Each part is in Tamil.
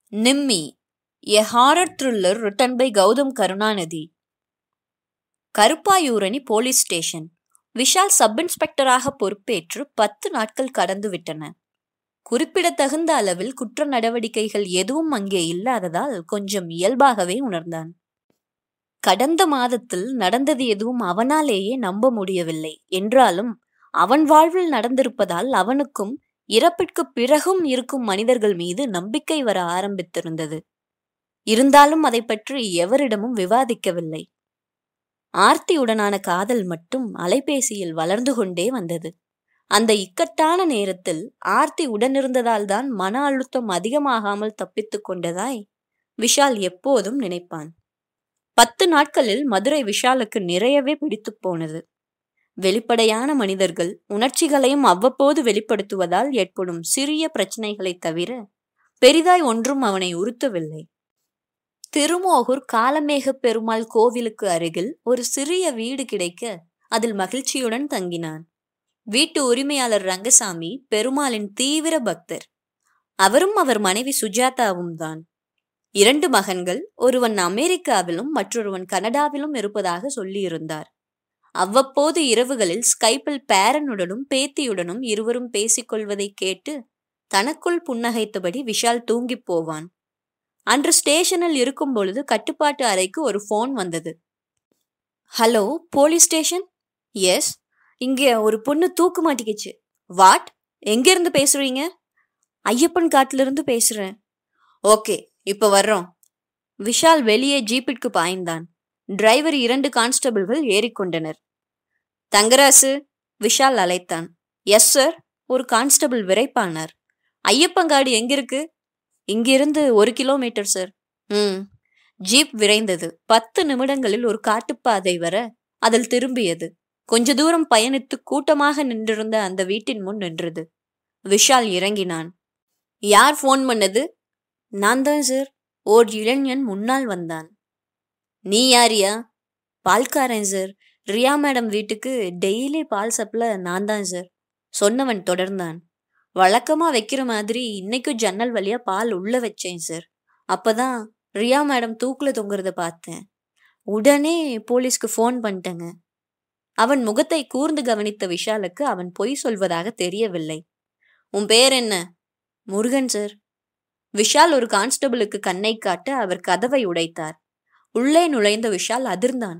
Nimmi a horror thriller written by Gautham Karunanidhi Karuppayurani police station Vishal sub இன்ஸ்பெக்டராக பொறுப்பேற்று பத்து நாட்கள் கடந்து விட்டன குறிப்பிடத்தகுந்த அளவில் குற்ற நடவடிக்கைகள் எதுவும் அங்கே இல்லாததால் கொஞ்சம் இயல்பாகவே உணர்ந்தான் கடந்த மாதத்தில் நடந்தது எதுவும் அவனாலேயே நம்ப முடியவில்லை என்றாலும் அவன் வாழ்வில் நடந்திருப்பதால் அவனுக்கும் இறப்பிற்கு பிறகும் இருக்கும் மனிதர்கள் மீது நம்பிக்கை வர ஆரம்பித்திருந்தது இருந்தாலும் அதை பற்றி எவரிடமும் விவாதிக்கவில்லை ஆர்த்தியுடனான காதல் மட்டும் அலைபேசியில் வளர்ந்து கொண்டே வந்தது அந்த இக்கட்டான நேரத்தில் ஆர்த்தி உடனிருந்ததால் தான் மன அழுத்தம் அதிகமாகாமல் தப்பித்துக் கொண்டதாய் விஷால் எப்போதும் நினைப்பான் பத்து நாட்களில் மதுரை விஷாலுக்கு நிறையவே பிடித்துப் போனது வெளிப்படையான மனிதர்கள் உணர்ச்சிகளையும் அவ்வப்போது வெளிப்படுத்துவதால் ஏற்படும் சிறிய பிரச்சனைகளைத் தவிர பெரிதாய் ஒன்றும் அவனை உறுத்தவில்லை திருமோகூர் காலமேக பெருமாள் கோவிலுக்கு அருகில் ஒரு சிறிய வீடு கிடைக்க அதில் மகிழ்ச்சியுடன் தங்கினான் வீட்டு உரிமையாளர் ரங்கசாமி பெருமாளின் தீவிர பக்தர் அவரும் அவர் மனைவி சுஜாதாவும் தான் இரண்டு மகன்கள் ஒருவன் அமெரிக்காவிலும் மற்றொருவன் கனடாவிலும் இருப்பதாக சொல்லியிருந்தார் அவ்வப்போது இரவுகளில் ஸ்கைப்பில் பேரனுடனும் பேத்தியுடனும் இருவரும் பேசிக்கொள்வதை கேட்டு தனக்குள் புன்னகைத்தபடி விஷால் தூங்கிப் போவான் அன்று ஸ்டேஷனில் இருக்கும் பொழுது கட்டுப்பாட்டு அறைக்கு ஒரு ஃபோன் வந்தது ஹலோ போலீஸ் ஸ்டேஷன் எஸ் இங்கே ஒரு பொண்ணு தூக்கு மாட்டிக்கிச்சு வாட் எங்கேருந்து பேசுறீங்க ஐயப்பன் காட்டிலிருந்து பேசுறேன் ஓகே இப்போ வர்றோம் விஷால் வெளியே ஜீப்பிற்கு பாய்ந்தான் டிரைவர் இரண்டு கான்ஸ்டபிள்கள் ஏறிக்கொண்டனர் தங்கராசு விஷால் அழைத்தான் எஸ் சார் ஒரு கான்ஸ்டபிள் விரைப்பானார் ஐயப்பங்காடு எங்கிருக்கு இங்கிருந்து ஒரு கிலோமீட்டர் சார் ம் ஜீப் விரைந்தது பத்து நிமிடங்களில் ஒரு காட்டுப்பாதை வர அதில் திரும்பியது கொஞ்ச தூரம் பயணித்து கூட்டமாக நின்றிருந்த அந்த வீட்டின் முன் நின்றது விஷால் இறங்கினான் யார் ஃபோன் பண்ணது நான் தான் சார் ஓர் இளைஞன் முன்னால் வந்தான் நீ யாரியா பால்காரன் சார் ரியா மேடம் வீட்டுக்கு டெய்லி பால் சப்ளை நான் தான் சார் சொன்னவன் தொடர்ந்தான் வழக்கமா வைக்கிற மாதிரி இன்னைக்கும் ஜன்னல் வழியா பால் உள்ள வச்சேன் சார் அப்பதான் ரியா மேடம் தூக்குல தொங்குறத பார்த்தேன் உடனே போலீஸ்க்கு ஃபோன் பண்ணிட்டேங்க அவன் முகத்தை கூர்ந்து கவனித்த விஷாலுக்கு அவன் பொய் சொல்வதாக தெரியவில்லை உன் பேர் என்ன முருகன் சார் விஷால் ஒரு கான்ஸ்டபிளுக்கு கண்ணை காட்ட அவர் கதவை உடைத்தார் உள்ளே நுழைந்த விஷால் அதிர்ந்தான்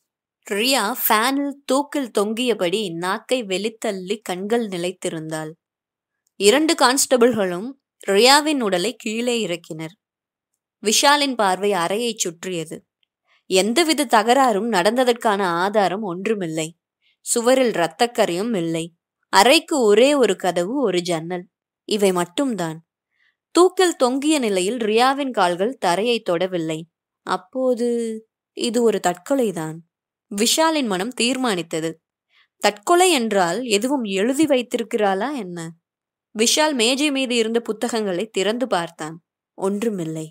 ரியா ஃபேனில் தூக்கில் தொங்கியபடி நாக்கை வெளித்தள்ளி கண்கள் நிலைத்திருந்தாள் இரண்டு கான்ஸ்டபிள்களும் ரியாவின் உடலை கீழே இறக்கினர் விஷாலின் பார்வை அறையைச் சுற்றியது எந்தவித தகராறும் நடந்ததற்கான ஆதாரம் ஒன்றுமில்லை சுவரில் இரத்தக்கரையும் இல்லை அறைக்கு ஒரே ஒரு கதவு ஒரு ஜன்னல் இவை மட்டும்தான் தூக்கில் தொங்கிய நிலையில் ரியாவின் கால்கள் தரையை தொடவில்லை அப்போது இது ஒரு தற்கொலைதான் விஷாலின் மனம் தீர்மானித்தது தற்கொலை என்றால் எதுவும் எழுதி வைத்திருக்கிறாளா என்ன விஷால் மேஜை மீது இருந்த புத்தகங்களை திறந்து பார்த்தான் ஒன்றுமில்லை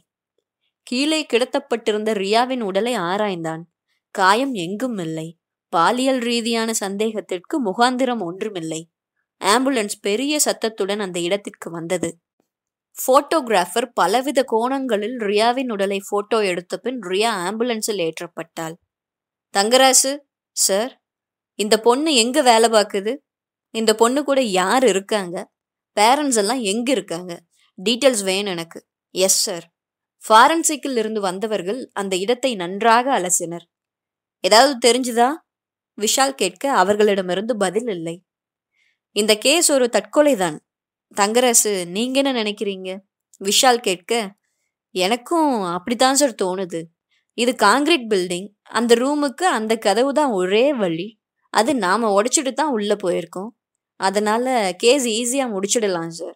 கீழே கிடத்தப்பட்டிருந்த ரியாவின் உடலை ஆராய்ந்தான் காயம் எங்கும் இல்லை பாலியல் ரீதியான சந்தேகத்திற்கு முகாந்திரம் ஒன்றுமில்லை ஆம்புலன்ஸ் பெரிய சத்தத்துடன் அந்த இடத்திற்கு வந்தது போட்டோகிராஃபர் பலவித கோணங்களில் ரியாவின் உடலை போட்டோ எடுத்த பின் ரியா ஆம்புலன்ஸில் ஏற்றப்பட்டாள் தங்கராசு சார் இந்த பொண்ணு எங்க வேலை பார்க்குது இந்த பொண்ணு கூட யார் இருக்காங்க பேரண்ட்ஸ் எல்லாம் எங்க இருக்காங்க டீட்டெயில்ஸ் வேணும் எனக்கு எஸ் சார் ஃபாரன்சிக்கில் இருந்து வந்தவர்கள் அந்த இடத்தை நன்றாக அலசினர் ஏதாவது தெரிஞ்சுதா விஷால் கேட்க அவர்களிடமிருந்து பதில் இல்லை இந்த கேஸ் ஒரு தற்கொலைதான் தங்கராசு நீங்க என்ன நினைக்கிறீங்க விஷால் கேட்க எனக்கும் அப்படித்தான் சார் தோணுது இது காங்கிரீட் பில்டிங் அந்த ரூமுக்கு அந்த கதவு தான் ஒரே வழி அது நாம உடைச்சிட்டு தான் உள்ள போயிருக்கோம் அதனால கேஸ் ஈஸியா முடிச்சிடலாம் சார்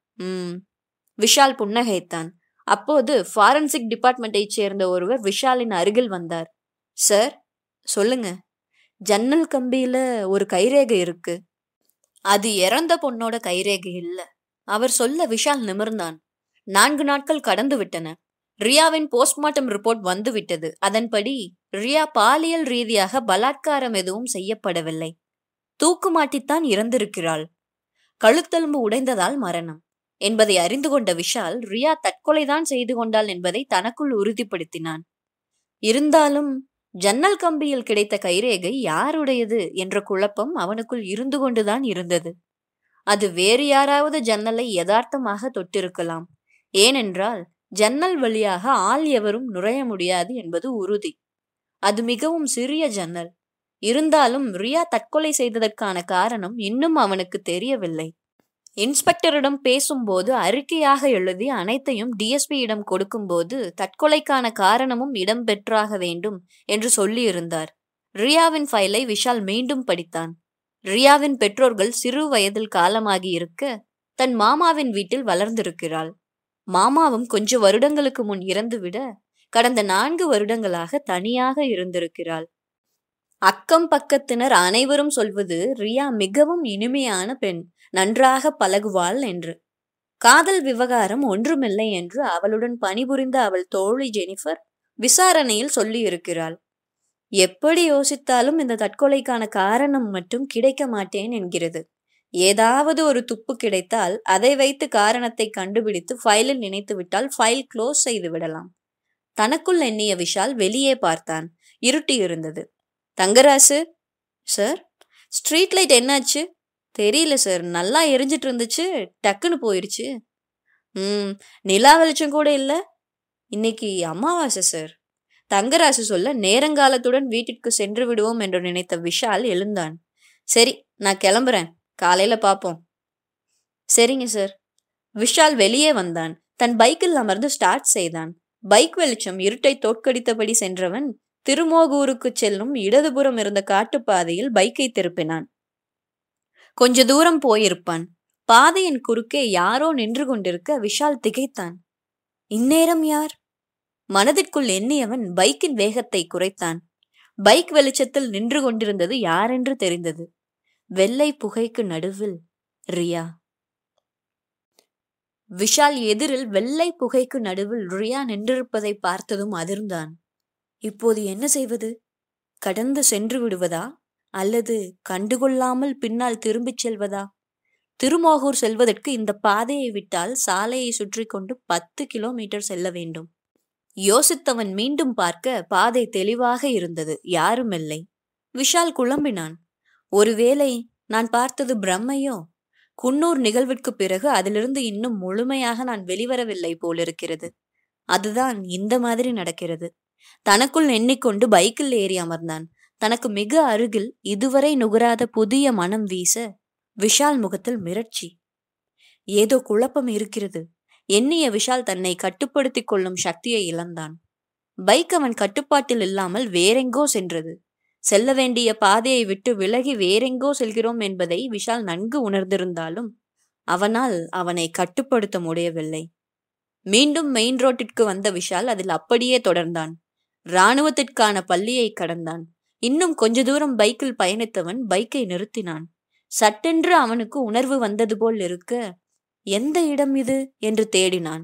ம் விஷால் புன்னகைத்தான் அப்போது ஃபாரன்சிக் டிபார்ட்மெண்ட்டைச் சேர்ந்த ஒருவர் விஷாலின் அருகில் வந்தார் சார் சொல்லுங்க ஜன்னல் கம்பியில ஒரு கைரேகை இருக்கு அது இறந்த பொண்ணோட கைரேகை இல்ல அவர் சொல்ல விஷால் நிமிர்ந்தான் நான்கு நாட்கள் கடந்து விட்டன ரியாவின் போஸ்ட்மார்ட்டம் ரிப்போர்ட் வந்துவிட்டது அதன்படி ரியா பாலியல் ரீதியாக பலாத்காரம் எதுவும் செய்யப்படவில்லை தூக்கு மாட்டித்தான் இறந்திருக்கிறாள் கழுத்தெலும்பு உடைந்ததால் மரணம் என்பதை அறிந்து கொண்ட விஷால் ரியா தற்கொலைதான் செய்து கொண்டாள் என்பதை தனக்குள் உறுதிப்படுத்தினான் இருந்தாலும் ஜன்னல் கம்பியில் கிடைத்த கைரேகை யாருடையது என்ற குழப்பம் அவனுக்குள் இருந்து கொண்டுதான் இருந்தது அது வேறு யாராவது ஜன்னலை யதார்த்தமாக தொட்டிருக்கலாம் ஏனென்றால் ஜன்னல் வழியாக ஆள் எவரும் நுழைய முடியாது என்பது உறுதி அது மிகவும் சிறிய ஜன்னல் இருந்தாலும் ரியா தற்கொலை செய்ததற்கான காரணம் இன்னும் அவனுக்கு தெரியவில்லை இன்ஸ்பெக்டரிடம் பேசும்போது அறிக்கையாக எழுதி அனைத்தையும் டிஎஸ்பியிடம் கொடுக்கும்போது தற்கொலைக்கான காரணமும் இடம்பெற்றாக வேண்டும் என்று சொல்லியிருந்தார் ரியாவின் ஃபைலை விஷால் மீண்டும் படித்தான் ரியாவின் பெற்றோர்கள் சிறு வயதில் காலமாகி இருக்க தன் மாமாவின் வீட்டில் வளர்ந்திருக்கிறாள் மாமாவும் கொஞ்ச வருடங்களுக்கு முன் இறந்துவிட கடந்த நான்கு வருடங்களாக தனியாக இருந்திருக்கிறாள் அக்கம் பக்கத்தினர் அனைவரும் சொல்வது ரியா மிகவும் இனிமையான பெண் நன்றாக பழகுவாள் என்று காதல் விவகாரம் ஒன்றுமில்லை என்று அவளுடன் பணிபுரிந்த அவள் தோழி ஜெனிஃபர் விசாரணையில் சொல்லியிருக்கிறாள் எப்படி யோசித்தாலும் இந்த தற்கொலைக்கான காரணம் மட்டும் கிடைக்க மாட்டேன் என்கிறது ஏதாவது ஒரு துப்பு கிடைத்தால் அதை வைத்து காரணத்தை கண்டுபிடித்து ஃபைலில் நினைத்து விட்டால் ஃபைல் க்ளோஸ் செய்து விடலாம் தனக்குள் எண்ணிய விஷால் வெளியே பார்த்தான் இருட்டி இருந்தது தங்கராசு சார் ஸ்ட்ரீட் லைட் என்னாச்சு தெரியல சார் நல்லா எரிஞ்சிட்டு இருந்துச்சு டக்குன்னு போயிருச்சு ம் நிலா வெளிச்சம் கூட இல்லை இன்னைக்கு அமாவாசை சார் தங்கராசு சொல்ல நேரங்காலத்துடன் வீட்டிற்கு சென்று விடுவோம் என்று நினைத்த விஷால் எழுந்தான் சரி நான் கிளம்புறேன் காலையில பாப்போம் சரிங்க சார் விஷால் வெளியே வந்தான் தன் பைக்கில் அமர்ந்து ஸ்டார்ட் செய்தான் பைக் வெளிச்சம் இருட்டை தோற்கடித்தபடி சென்றவன் திருமோகூருக்கு செல்லும் இடதுபுறம் இருந்த காட்டுப்பாதையில் பைக்கை திருப்பினான் கொஞ்ச தூரம் போயிருப்பான் பாதையின் குறுக்கே யாரோ நின்று கொண்டிருக்க விஷால் திகைத்தான் இந்நேரம் யார் மனதிற்குள் எண்ணியவன் பைக்கின் வேகத்தை குறைத்தான் பைக் வெளிச்சத்தில் நின்று கொண்டிருந்தது யாரென்று தெரிந்தது வெள்ளை புகைக்கு நடுவில் ரியா விஷால் எதிரில் வெள்ளை புகைக்கு நடுவில் ரியா நின்றிருப்பதை பார்த்ததும் அதிர்ந்தான் இப்போது என்ன செய்வது கடந்து சென்று விடுவதா அல்லது கண்டுகொள்ளாமல் பின்னால் திரும்பிச் செல்வதா திருமோகூர் செல்வதற்கு இந்த பாதையை விட்டால் சாலையை சுற்றி கொண்டு பத்து கிலோமீட்டர் செல்ல வேண்டும் யோசித்தவன் மீண்டும் பார்க்க பாதை தெளிவாக இருந்தது யாரும் இல்லை விஷால் குழம்பினான் ஒருவேளை நான் பார்த்தது பிரம்மையோ குன்னூர் நிகழ்விற்கு பிறகு அதிலிருந்து இன்னும் முழுமையாக நான் வெளிவரவில்லை போலிருக்கிறது அதுதான் இந்த மாதிரி நடக்கிறது தனக்குள் எண்ணிக்கொண்டு பைக்கில் ஏறி அமர்ந்தான் தனக்கு மிக அருகில் இதுவரை நுகராத புதிய மனம் வீச விஷால் முகத்தில் மிரட்சி ஏதோ குழப்பம் இருக்கிறது எண்ணிய விஷால் தன்னை கட்டுப்படுத்திக் கொள்ளும் சக்தியை இழந்தான் பைக் அவன் கட்டுப்பாட்டில் இல்லாமல் வேறெங்கோ சென்றது செல்ல வேண்டிய பாதையை விட்டு விலகி வேறெங்கோ செல்கிறோம் என்பதை விஷால் நன்கு உணர்ந்திருந்தாலும் அவனால் அவனை கட்டுப்படுத்த முடியவில்லை மீண்டும் மெயின் ரோட்டிற்கு வந்த விஷால் அதில் அப்படியே தொடர்ந்தான் இராணுவத்திற்கான பள்ளியை கடந்தான் இன்னும் கொஞ்ச தூரம் பைக்கில் பயணித்தவன் பைக்கை நிறுத்தினான் சட்டென்று அவனுக்கு உணர்வு வந்தது போல் இருக்க எந்த இடம் இது என்று தேடினான்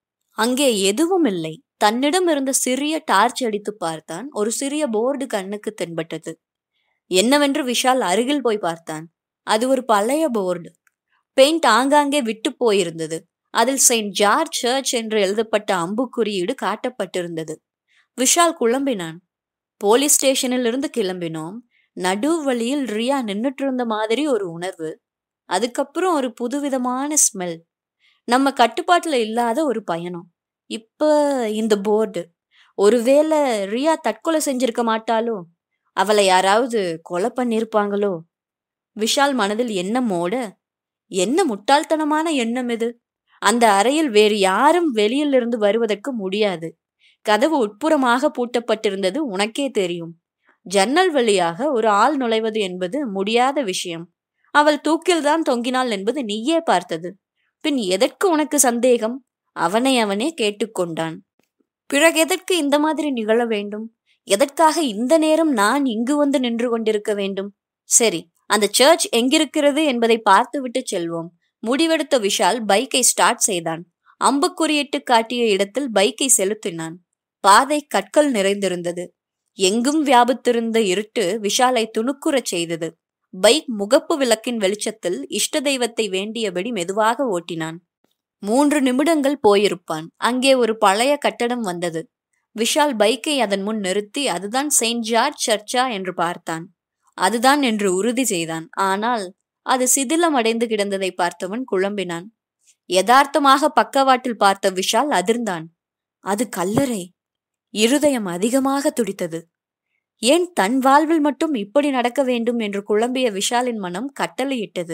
அங்கே எதுவும் இல்லை தன்னிடம் இருந்த சிறிய டார்ச் அடித்து பார்த்தான் ஒரு சிறிய போர்டு கண்ணுக்கு தென்பட்டது என்னவென்று விஷால் அருகில் போய் பார்த்தான் அது ஒரு பழைய போர்டு பெயிண்ட் ஆங்காங்கே விட்டு போயிருந்தது அதில் செயின்ட் ஜார்ஜ் சர்ச் என்று எழுதப்பட்ட அம்புக்குறியீடு காட்டப்பட்டிருந்தது விஷால் குழம்பினான் போலீஸ் ஸ்டேஷனில் இருந்து கிளம்பினோம் நடு வழியில் ரியா நின்னுட்டு இருந்த மாதிரி ஒரு உணர்வு அதுக்கப்புறம் ஒரு புதுவிதமான ஸ்மெல் நம்ம கட்டுப்பாட்டுல இல்லாத ஒரு பயணம் இப்ப இந்த போர்டு ஒருவேளை ரியா தற்கொலை செஞ்சிருக்க மாட்டாளோ அவளை யாராவது கொலை பண்ணிருப்பாங்களோ விஷால் மனதில் எண்ணம் ஓட என்ன முட்டாள்தனமான எண்ணம் இது அந்த அறையில் வேறு யாரும் வெளியில் இருந்து வருவதற்கு முடியாது கதவு உட்புறமாக பூட்டப்பட்டிருந்தது உனக்கே தெரியும் ஜன்னல் வழியாக ஒரு ஆள் நுழைவது என்பது முடியாத விஷயம் அவள் தூக்கில்தான் தொங்கினாள் என்பது நீயே பார்த்தது பின் எதற்கு உனக்கு சந்தேகம் அவனை அவனே கேட்டுக்கொண்டான் பிறகு எதற்கு இந்த மாதிரி நிகழ வேண்டும் எதற்காக இந்த நேரம் நான் இங்கு வந்து நின்று கொண்டிருக்க வேண்டும் சரி அந்த சர்ச் எங்கிருக்கிறது என்பதை பார்த்துவிட்டு செல்வோம் முடிவெடுத்த விஷால் பைக்கை ஸ்டார்ட் செய்தான் அம்புக்குறியிட்டு காட்டிய இடத்தில் பைக்கை செலுத்தினான் பாதை கற்கள் நிறைந்திருந்தது எங்கும் வியாபித்திருந்த இருட்டு விஷாலை துணுக்குறச் செய்தது பைக் முகப்பு விளக்கின் வெளிச்சத்தில் இஷ்ட தெய்வத்தை வேண்டியபடி மெதுவாக ஓட்டினான் மூன்று நிமிடங்கள் போயிருப்பான் அங்கே ஒரு பழைய கட்டடம் வந்தது விஷால் பைக்கை அதன் முன் நிறுத்தி அதுதான் செயின்ட் ஜார்ஜ் சர்ச்சா என்று பார்த்தான் அதுதான் என்று உறுதி செய்தான் ஆனால் அது சிதிலம் அடைந்து கிடந்ததை பார்த்தவன் குழம்பினான் யதார்த்தமாக பக்கவாட்டில் பார்த்த விஷால் அதிர்ந்தான் அது கல்லறை இருதயம் அதிகமாக துடித்தது ஏன் தன் வாழ்வில் மட்டும் இப்படி நடக்க வேண்டும் என்று குழம்பிய விஷாலின் மனம் கட்டளையிட்டது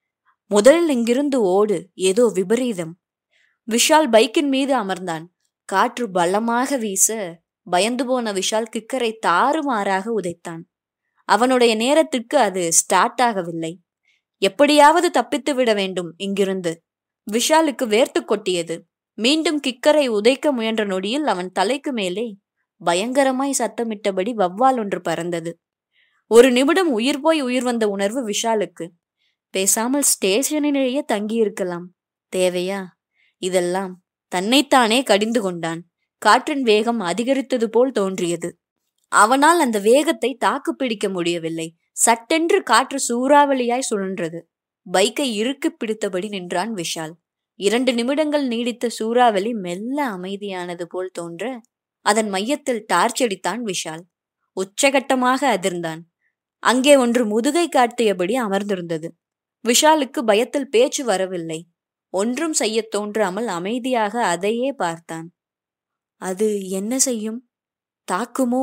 முதலில் இங்கிருந்து ஓடு ஏதோ விபரீதம் விஷால் பைக்கின் மீது அமர்ந்தான் காற்று பலமாக வீச பயந்து போன விஷால் கிக்கரை தாறுமாறாக உதைத்தான் அவனுடைய நேரத்திற்கு அது ஸ்டார்ட் ஆகவில்லை எப்படியாவது தப்பித்து விட வேண்டும் இங்கிருந்து விஷாலுக்கு வேர்த்து கொட்டியது மீண்டும் கிக்கரை உதைக்க முயன்ற நொடியில் அவன் தலைக்கு மேலே பயங்கரமாய் சத்தமிட்டபடி வவ்வால் ஒன்று பறந்தது ஒரு நிமிடம் உயிர் போய் உயிர் வந்த உணர்வு விஷாலுக்கு பேசாமல் ஸ்டேஷனிலேயே தங்கியிருக்கலாம் தேவையா இதெல்லாம் தன்னைத்தானே கடிந்து கொண்டான் காற்றின் வேகம் அதிகரித்தது போல் தோன்றியது அவனால் அந்த வேகத்தை தாக்கு பிடிக்க முடியவில்லை சட்டென்று காற்று சூறாவளியாய் சுழன்றது பைக்கை இறுக்கி பிடித்தபடி நின்றான் விஷால் இரண்டு நிமிடங்கள் நீடித்த சூறாவளி மெல்ல அமைதியானது போல் தோன்ற அதன் மையத்தில் டார்ச் அடித்தான் விஷால் உச்சகட்டமாக அதிர்ந்தான் அங்கே ஒன்று முதுகை காட்டியபடி அமர்ந்திருந்தது விஷாலுக்கு பயத்தில் பேச்சு வரவில்லை ஒன்றும் செய்யத் தோன்றாமல் அமைதியாக அதையே பார்த்தான் அது என்ன செய்யும் தாக்குமோ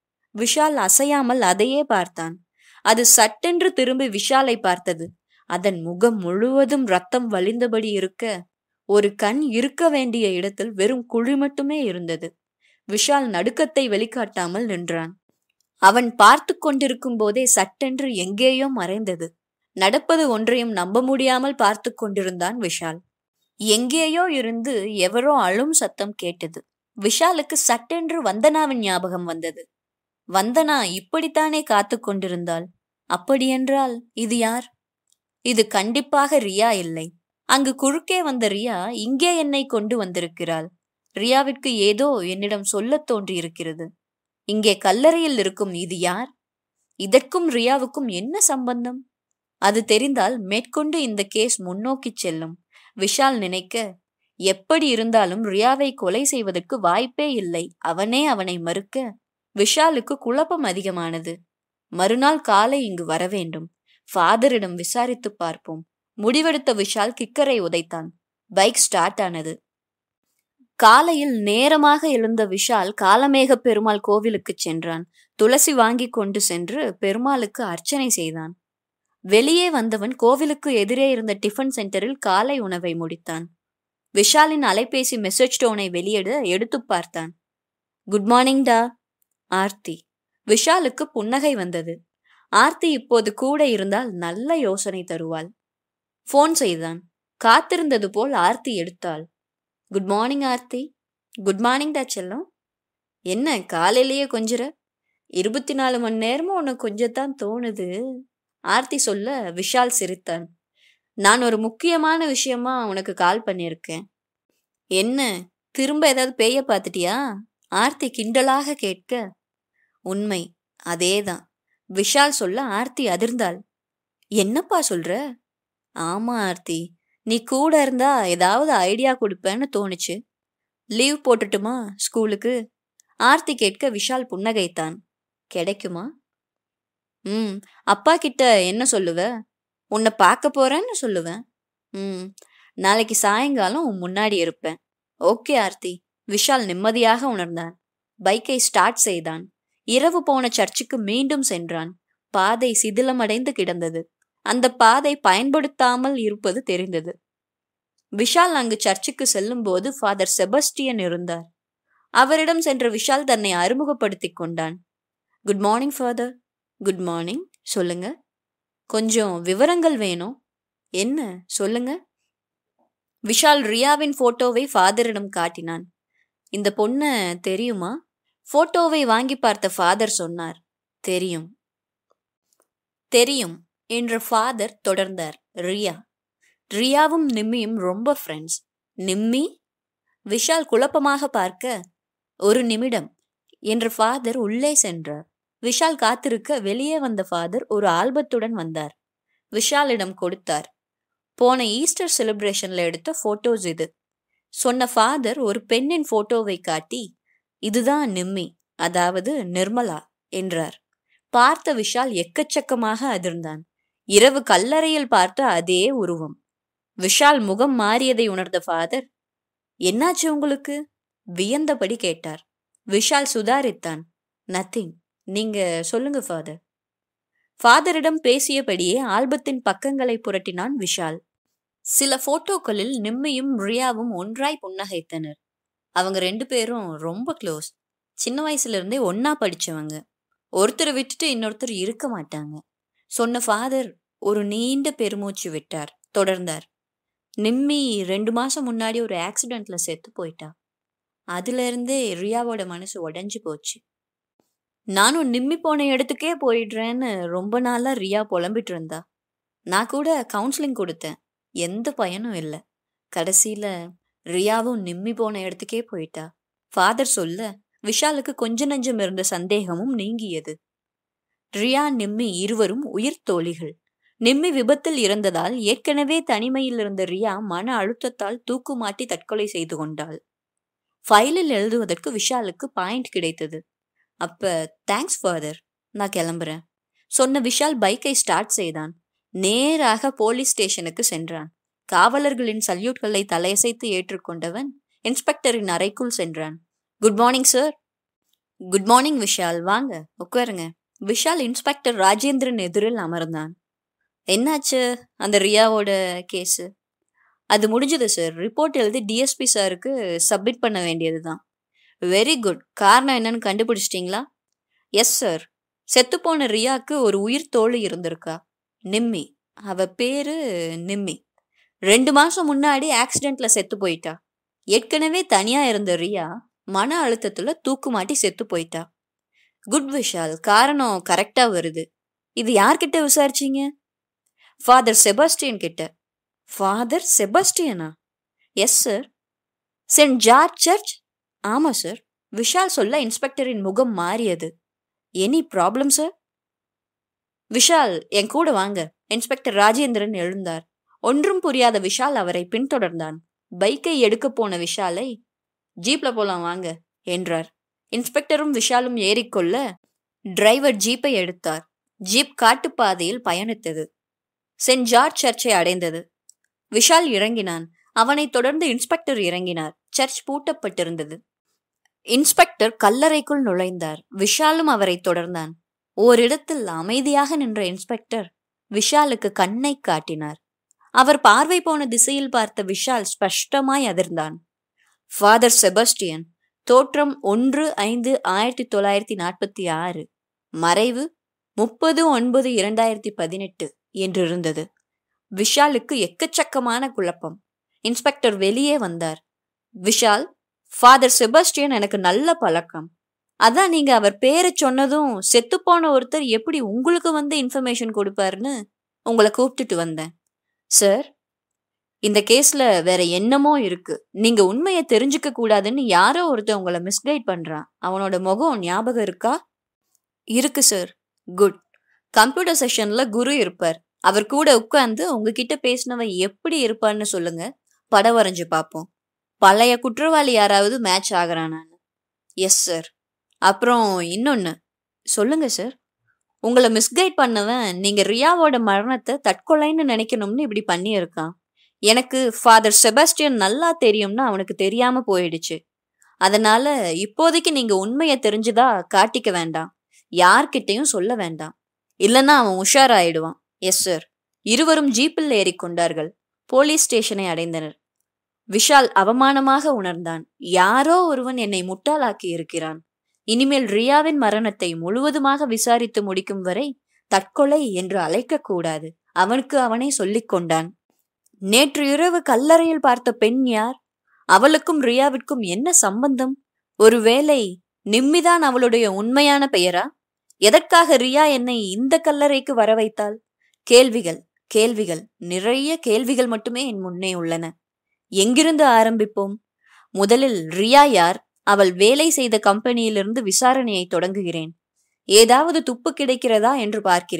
விஷால் அசையாமல் அதையே பார்த்தான் அது சட்டென்று திரும்பி விஷாலை பார்த்தது அதன் முகம் முழுவதும் ரத்தம் வழிந்தபடி இருக்க ஒரு கண் இருக்க வேண்டிய இடத்தில் வெறும் குழி மட்டுமே இருந்தது விஷால் நடுக்கத்தை வெளிக்காட்டாமல் நின்றான் அவன் பார்த்து கொண்டிருக்கும் போதே சட்டென்று எங்கேயோ மறைந்தது நடப்பது ஒன்றையும் நம்ப முடியாமல் பார்த்து கொண்டிருந்தான் விஷால் எங்கேயோ இருந்து எவரோ அழும் சத்தம் கேட்டது விஷாலுக்கு சட்டென்று வந்தனாவின் ஞாபகம் வந்தது வந்தனா இப்படித்தானே காத்து கொண்டிருந்தாள் அப்படியென்றால் இது யார் இது கண்டிப்பாக ரியா இல்லை அங்கு குறுக்கே வந்த ரியா இங்கே என்னை கொண்டு வந்திருக்கிறாள் ரியாவிற்கு ஏதோ என்னிடம் சொல்லத் தோன்றியிருக்கிறது இங்கே கல்லறையில் இருக்கும் இது யார் இதற்கும் ரியாவுக்கும் என்ன சம்பந்தம் அது தெரிந்தால் மேற்கொண்டு இந்த கேஸ் முன்னோக்கிச் செல்லும் விஷால் நினைக்க எப்படி இருந்தாலும் ரியாவை கொலை செய்வதற்கு வாய்ப்பே இல்லை அவனே அவனை மறுக்க விஷாலுக்கு குழப்பம் அதிகமானது மறுநாள் காலை இங்கு வர வேண்டும் ஃபாதரிடம் விசாரித்து பார்ப்போம் முடிவெடுத்த விஷால் கிக்கரை உதைத்தான் பைக் ஸ்டார்ட் ஆனது காலையில் நேரமாக எழுந்த விஷால் காலமேக பெருமாள் கோவிலுக்கு சென்றான் துளசி வாங்கி கொண்டு சென்று பெருமாளுக்கு அர்ச்சனை செய்தான் வெளியே வந்தவன் கோவிலுக்கு எதிரே இருந்த டிஃபன் சென்டரில் காலை உணவை முடித்தான் விஷாலின் அலைபேசி மெசேஜ் டோனை வெளியிட எடுத்து பார்த்தான் குட் மார்னிங் டா ஆர்த்தி விஷாலுக்கு புன்னகை வந்தது ஆர்த்தி இப்போது கூட இருந்தால் நல்ல யோசனை தருவாள் ஃபோன் செய்தான் காத்திருந்தது போல் ஆர்த்தி எடுத்தாள் good morning Aarthi good morning டா செல்லம் என்ன காலையிலேயே கொஞ்சிற இருபத்தி நாலு மணி நேரமும் உனக்கு கொஞ்சத்தான் தோணுது ஆர்த்தி சொல்ல விஷால் சிரித்தான் நான் ஒரு முக்கியமான விஷயமா உனக்கு கால் பண்ணியிருக்கேன் என்ன திரும்ப ஏதாவது பேய பார்த்துட்டியா ஆர்த்தி கிண்டலாக கேட்க உண்மை அதேதான் விஷால் சொல்ல ஆர்த்தி அதிர்ந்தாள் என்னப்பா சொல்ற ஆமா ஆர்த்தி நீ கூட இருந்தா ஏதாவது ஐடியா கொடுப்பேன்னு தோணுச்சு லீவ் போட்டுட்டுமா ஸ்கூலுக்கு ஆர்த்தி கேட்க விஷால் புன்னகைத்தான் கிடைக்குமா ம் அப்பா கிட்ட என்ன சொல்லுவ உன்னை பார்க்க போறேன்னு சொல்லுவேன் ம் நாளைக்கு சாயங்காலம் உன் முன்னாடி இருப்பேன் ஓகே ஆர்த்தி விஷால் நிம்மதியாக உணர்ந்தான் பைக்கை ஸ்டார்ட் செய்தான் இரவு போன சர்ச்சுக்கு மீண்டும் சென்றான் பாதை சிதிலமடைந்து கிடந்தது அந்த பாதை பயன்படுத்தாமல் இருப்பது தெரிந்தது விஷால் அங்கு சர்ச்சுக்கு செல்லும்போது ஃபாதர் செபஸ்டியன் இருந்தார் அவரிடம் சென்ற விஷால் தன்னை அறிமுகப்படுத்திக் கொண்டான் good morning father good morning சொல்லுங்க கொஞ்சம் விவரங்கள் வேணும் என்ன சொல்லுங்க விஷால் ரியாவின் போட்டோவை ஃபாதரிடம் காட்டினான் இந்த பொண்ண தெரியுமா போட்டோவை வாங்கி பார்த்த ஃபாதர் சொன்னார் தெரியும் தெரியும் என்ற ஃபாதர் தொடர்ந்தார் ரியா ரியாவும் நிம்மியும் ரொம்ப ஃப்ரெண்ட்ஸ் நிம்மி விஷால் குழப்பமாக பார்க்க ஒரு நிமிடம் என்ற ஃபாதர் உள்ளே சென்றார் விஷால் காத்திருக்க வெளியே வந்த ஃபாதர் ஒரு ஆல்பத்துடன் வந்தார் விஷாலிடம் கொடுத்தார் போன ஈஸ்டர் செலிப்ரேஷன்ல எடுத்த போட்டோஸ் இது சொன்ன ஃபாதர் ஒரு பெண்ணின் போட்டோவை காட்டி இதுதான் நிம்மி அதாவது நிர்மலா என்றார் பார்த்த விஷால் எக்கச்சக்கமாக அதிர்ந்தான் இரவு கல்லறையில் பார்த்த அதே உருவம் விஷால் முகம் மாறியதை உணர்ந்த ஃபாதர் என்னாச்சு உங்களுக்கு வியந்தபடி கேட்டார் விஷால் சுதாரித்தான் நத்திங் நீங்க சொல்லுங்க ஃபாதர் ஃபாதரிடம் பேசியபடியே ஆல்பத்தின் பக்கங்களை புரட்டினான் விஷால் சில போட்டோக்களில் நிம்மியும் ரியாவும் ஒன்றாய் புன்னகைத்தனர் அவங்க ரெண்டு பேரும் ரொம்ப க்ளோஸ் சின்ன வயசுல இருந்தே ஒன்னா படிச்சவங்க ஒருத்தரை விட்டுட்டு இன்னொருத்தர் இருக்க மாட்டாங்க சொன்ன ஃபாதர் ஒரு நீண்ட பெருமூச்சு விட்டார் தொடர்ந்தார் நிம்மி ரெண்டு மாசம் முன்னாடி ஒரு ஆக்சிடென்ட்ல செத்து போயிட்டா அதுல இருந்தே ரியாவோட மனசு உடைஞ்சு போச்சு நானும் நிம்மி போன இடத்துக்கே போயிடுறேன்னு ரொம்ப நாளா ரியா புலம்பிட்டு இருந்தா நான் கூட கவுன்சிலிங் கொடுத்தேன் எந்த பயனும் இல்லை கடைசியில ரியாவும் நிம்மி போன இடத்துக்கே போயிட்டா ஃபாதர் சொல்ல விஷாலுக்கு கொஞ்ச நஞ்சம் இருந்த சந்தேகமும் நீங்கியது ரியா நிம்மி இருவரும் உயிர் தோழிகள் நிம்மி விபத்தில் இறந்ததால் ஏற்கனவே தனிமையில் இருந்த ரியா மன அழுத்தத்தால் தூக்கு மாட்டி தற்கொலை செய்து கொண்டாள் ஃபைலில் எழுதுவதற்கு விஷாலுக்கு பாயிண்ட் கிடைத்தது அப்ப தேங்க்ஸ் ஃபாதர் நான் கிளம்புறேன் சொன்ன விஷால் பைக்கை ஸ்டார்ட் செய்தான் நேராக போலீஸ் ஸ்டேஷனுக்கு சென்றான் காவலர்களின் சல்யூட்களை தலையசைத்து ஏற்றுக்கொண்டவன் இன்ஸ்பெக்டரின் அறைக்குள் சென்றான் good morning sir good morning Vishal வாங்க உட்காருங்க விஷால் இன்ஸ்பெக்டர் ராஜேந்திரன் எதிரில் அமர்ந்தான் என்னாச்சு அந்த ரியாவோட கேஸு அது முடிஞ்சது சார் ரிப்போர்ட் எழுதி டிஎஸ்பி சாருக்கு சப்மிட் பண்ண வேண்டியது தான் வெரி குட் காரணம் என்னன்னு கண்டுபிடிச்சிட்டிங்களா எஸ் சார் செத்துப்போன ரியாக்கு ஒரு உயிர் தோழி இருந்திருக்கா நிம்மி அவ பேரு நிம்மி ரெண்டு மாசம் முன்னாடி ஆக்சிடென்ட்ல செத்து போயிட்டா ஏற்கனவே தனியா இருந்த ரியா மன அழுத்தத்துல தூக்கு மாட்டி செத்து போயிட்டா குட் விஷால் காரணம் கரெக்டா வருது இது யார்கிட்ட விசாரிச்சீங்க ஃபாதர் செபாஸ்டியன் கிட்ட ஃபாதர் செபாஸ்டியனா yes sir saint George church ஆமா சார் விஷால் சொல்ல இன்ஸ்பெக்டரின் முகம் மாறியது எனி ப்ராப்ளம் சார் விஷால் என் கூட வாங்க இன்ஸ்பெக்டர் ராஜேந்திரன் எழுந்தார் ஒன்றும் புரியாத விஷால் அவரை பின்தொடர்ந்தான் பைக்கை எடுக்க போன விஷாலை ஜீப்ல போலாம் வாங்க என்றார் இன்ஸ்பெக்டரும் விஷாலும் ஏறிக்கொள்ள டிரைவர் ஜீப்பை எடுத்தார் ஜீப் காட்டுப்பாதையில் பயணித்தது சென்ட் ஜார்ஜ் சர்ச்சை அடைந்தது விஷால் இறங்கினான் அவனைத் தொடர்ந்து இன்ஸ்பெக்டர் இறங்கினார் சர்ச் பூட்டப்பட்டிருந்தது இன்ஸ்பெக்டர் கல்லறைக்குள் நுழைந்தார் விஷாலும் அவரை தொடர்ந்தான் ஓரிடத்தில் அமைதியாக நின்ற இன்ஸ்பெக்டர் விஷாலுக்கு கண்ணை காட்டினார் அவர் பார்வை போன திசையில் பார்த்த விஷால் ஸ்பஷ்டமாய் அதிர்ந்தான் ஃபாதர் செபஸ்டியன் தோற்றம் ஒன்று ஐந்து ஆயிரத்தி தொள்ளாயிரத்தி நாற்பத்தி ஆறு மறைவு முப்பது ஒன்பது இரண்டாயிரத்தி பதினெட்டு என்றிருந்தது விஷாலுக்கு எக்கச்சக்கமான குழப்பம் இன்ஸ்பெக்டர் வெளியே வந்தார் விஷால் ஃபாதர் செபஸ்டியன் எனக்கு நல்ல பழக்கம் அதான் நீங்க அவர் பேரை சொன்னதும் செத்துப்போன ஒருத்தர் எப்படி உங்களுக்கு வந்து இன்ஃபர்மேஷன் கொடுப்பாருன்னு உங்களை கூப்பிட்டுட்டு வந்தேன் சார் இந்த கேஸ்ல வேற என்னமோ இருக்கு நீங்க உண்மையை தெரிஞ்சுக்க கூடாதுன்னு யாரோ ஒருத்தர் உங்களை மிஸ்கைட் பண்றான் அவனோட முகம் ஞாபகம் இருக்கா இருக்கு சார் குட் கம்ப்யூட்டர் செஷன்ல குரு இருப்பார் அவர் கூட உட்கார்ந்து உங்ககிட்ட பேசினவன் எப்படி இருப்பான்னு சொல்லுங்க படம் வரைஞ்சு பார்ப்போம் பழைய குற்றவாளி யாராவது மேட்ச் ஆகிறானான்னு எஸ் சார் அப்புறம் இன்னொன்னு சொல்லுங்க சார் உங்களை மிஸ்கைட் பண்ணவன் நீங்க ரியாவோட மரணத்தை தற்கொலைன்னு நினைக்கணும்னு இப்படி பண்ணியிருக்கான் எனக்கு ஃபாதர் செபாஸ்டியன் நல்லா தெரியும்னு அவனுக்கு தெரியாம போயிடுச்சு அதனால இப்போதைக்கு நீங்க உண்மையை தெரிஞ்சுதா காட்டிக்க வேண்டாம் யார்கிட்டையும் சொல்ல வேண்டாம் இல்லைன்னா அவன் உஷாராயிடுவான் எஸ் சார் இருவரும் ஜீப்பில் ஏறிக்கொண்டார்கள் போலீஸ் ஸ்டேஷனை அடைந்தனர் விஷால் அவமானமாக உணர்ந்தான் யாரோ ஒருவன் என்னை முட்டாளாக்கி இருக்கிறான் இனிமேல் ரியாவின் மரணத்தை முழுவதுமாக விசாரித்து முடிக்கும் வரை தற்கொலை என்று அழைக்கக்கூடாது அவனுக்கு அவனே சொல்லிக் கொண்டான் நேற்று இரவு கல்லறையில் பார்த்த பெண் யார் அவளுக்கும் ரியாவிற்கும் என்ன சம்பந்தம் ஒருவேளை நிம்மிதான் அவளுடைய உண்மையான பெயரா எதற்காக ரியா என்னை இந்த கல்லறைக்கு வர வைத்தாள் கேள்விகள் கேள்விகள் நிறைய கேள்விகள் மட்டுமே என் முன்னே உள்ளன எங்கிருந்து ஆரம்பிப்போம் முதலில் ரியா யார் அவள் வேலை செய்த கம்பெனியிலிருந்து விசாரணையை தொடங்குகிறேன் ஏதாவது துப்பு கிடைக்கிறதா என்று பார்க்கிறேன்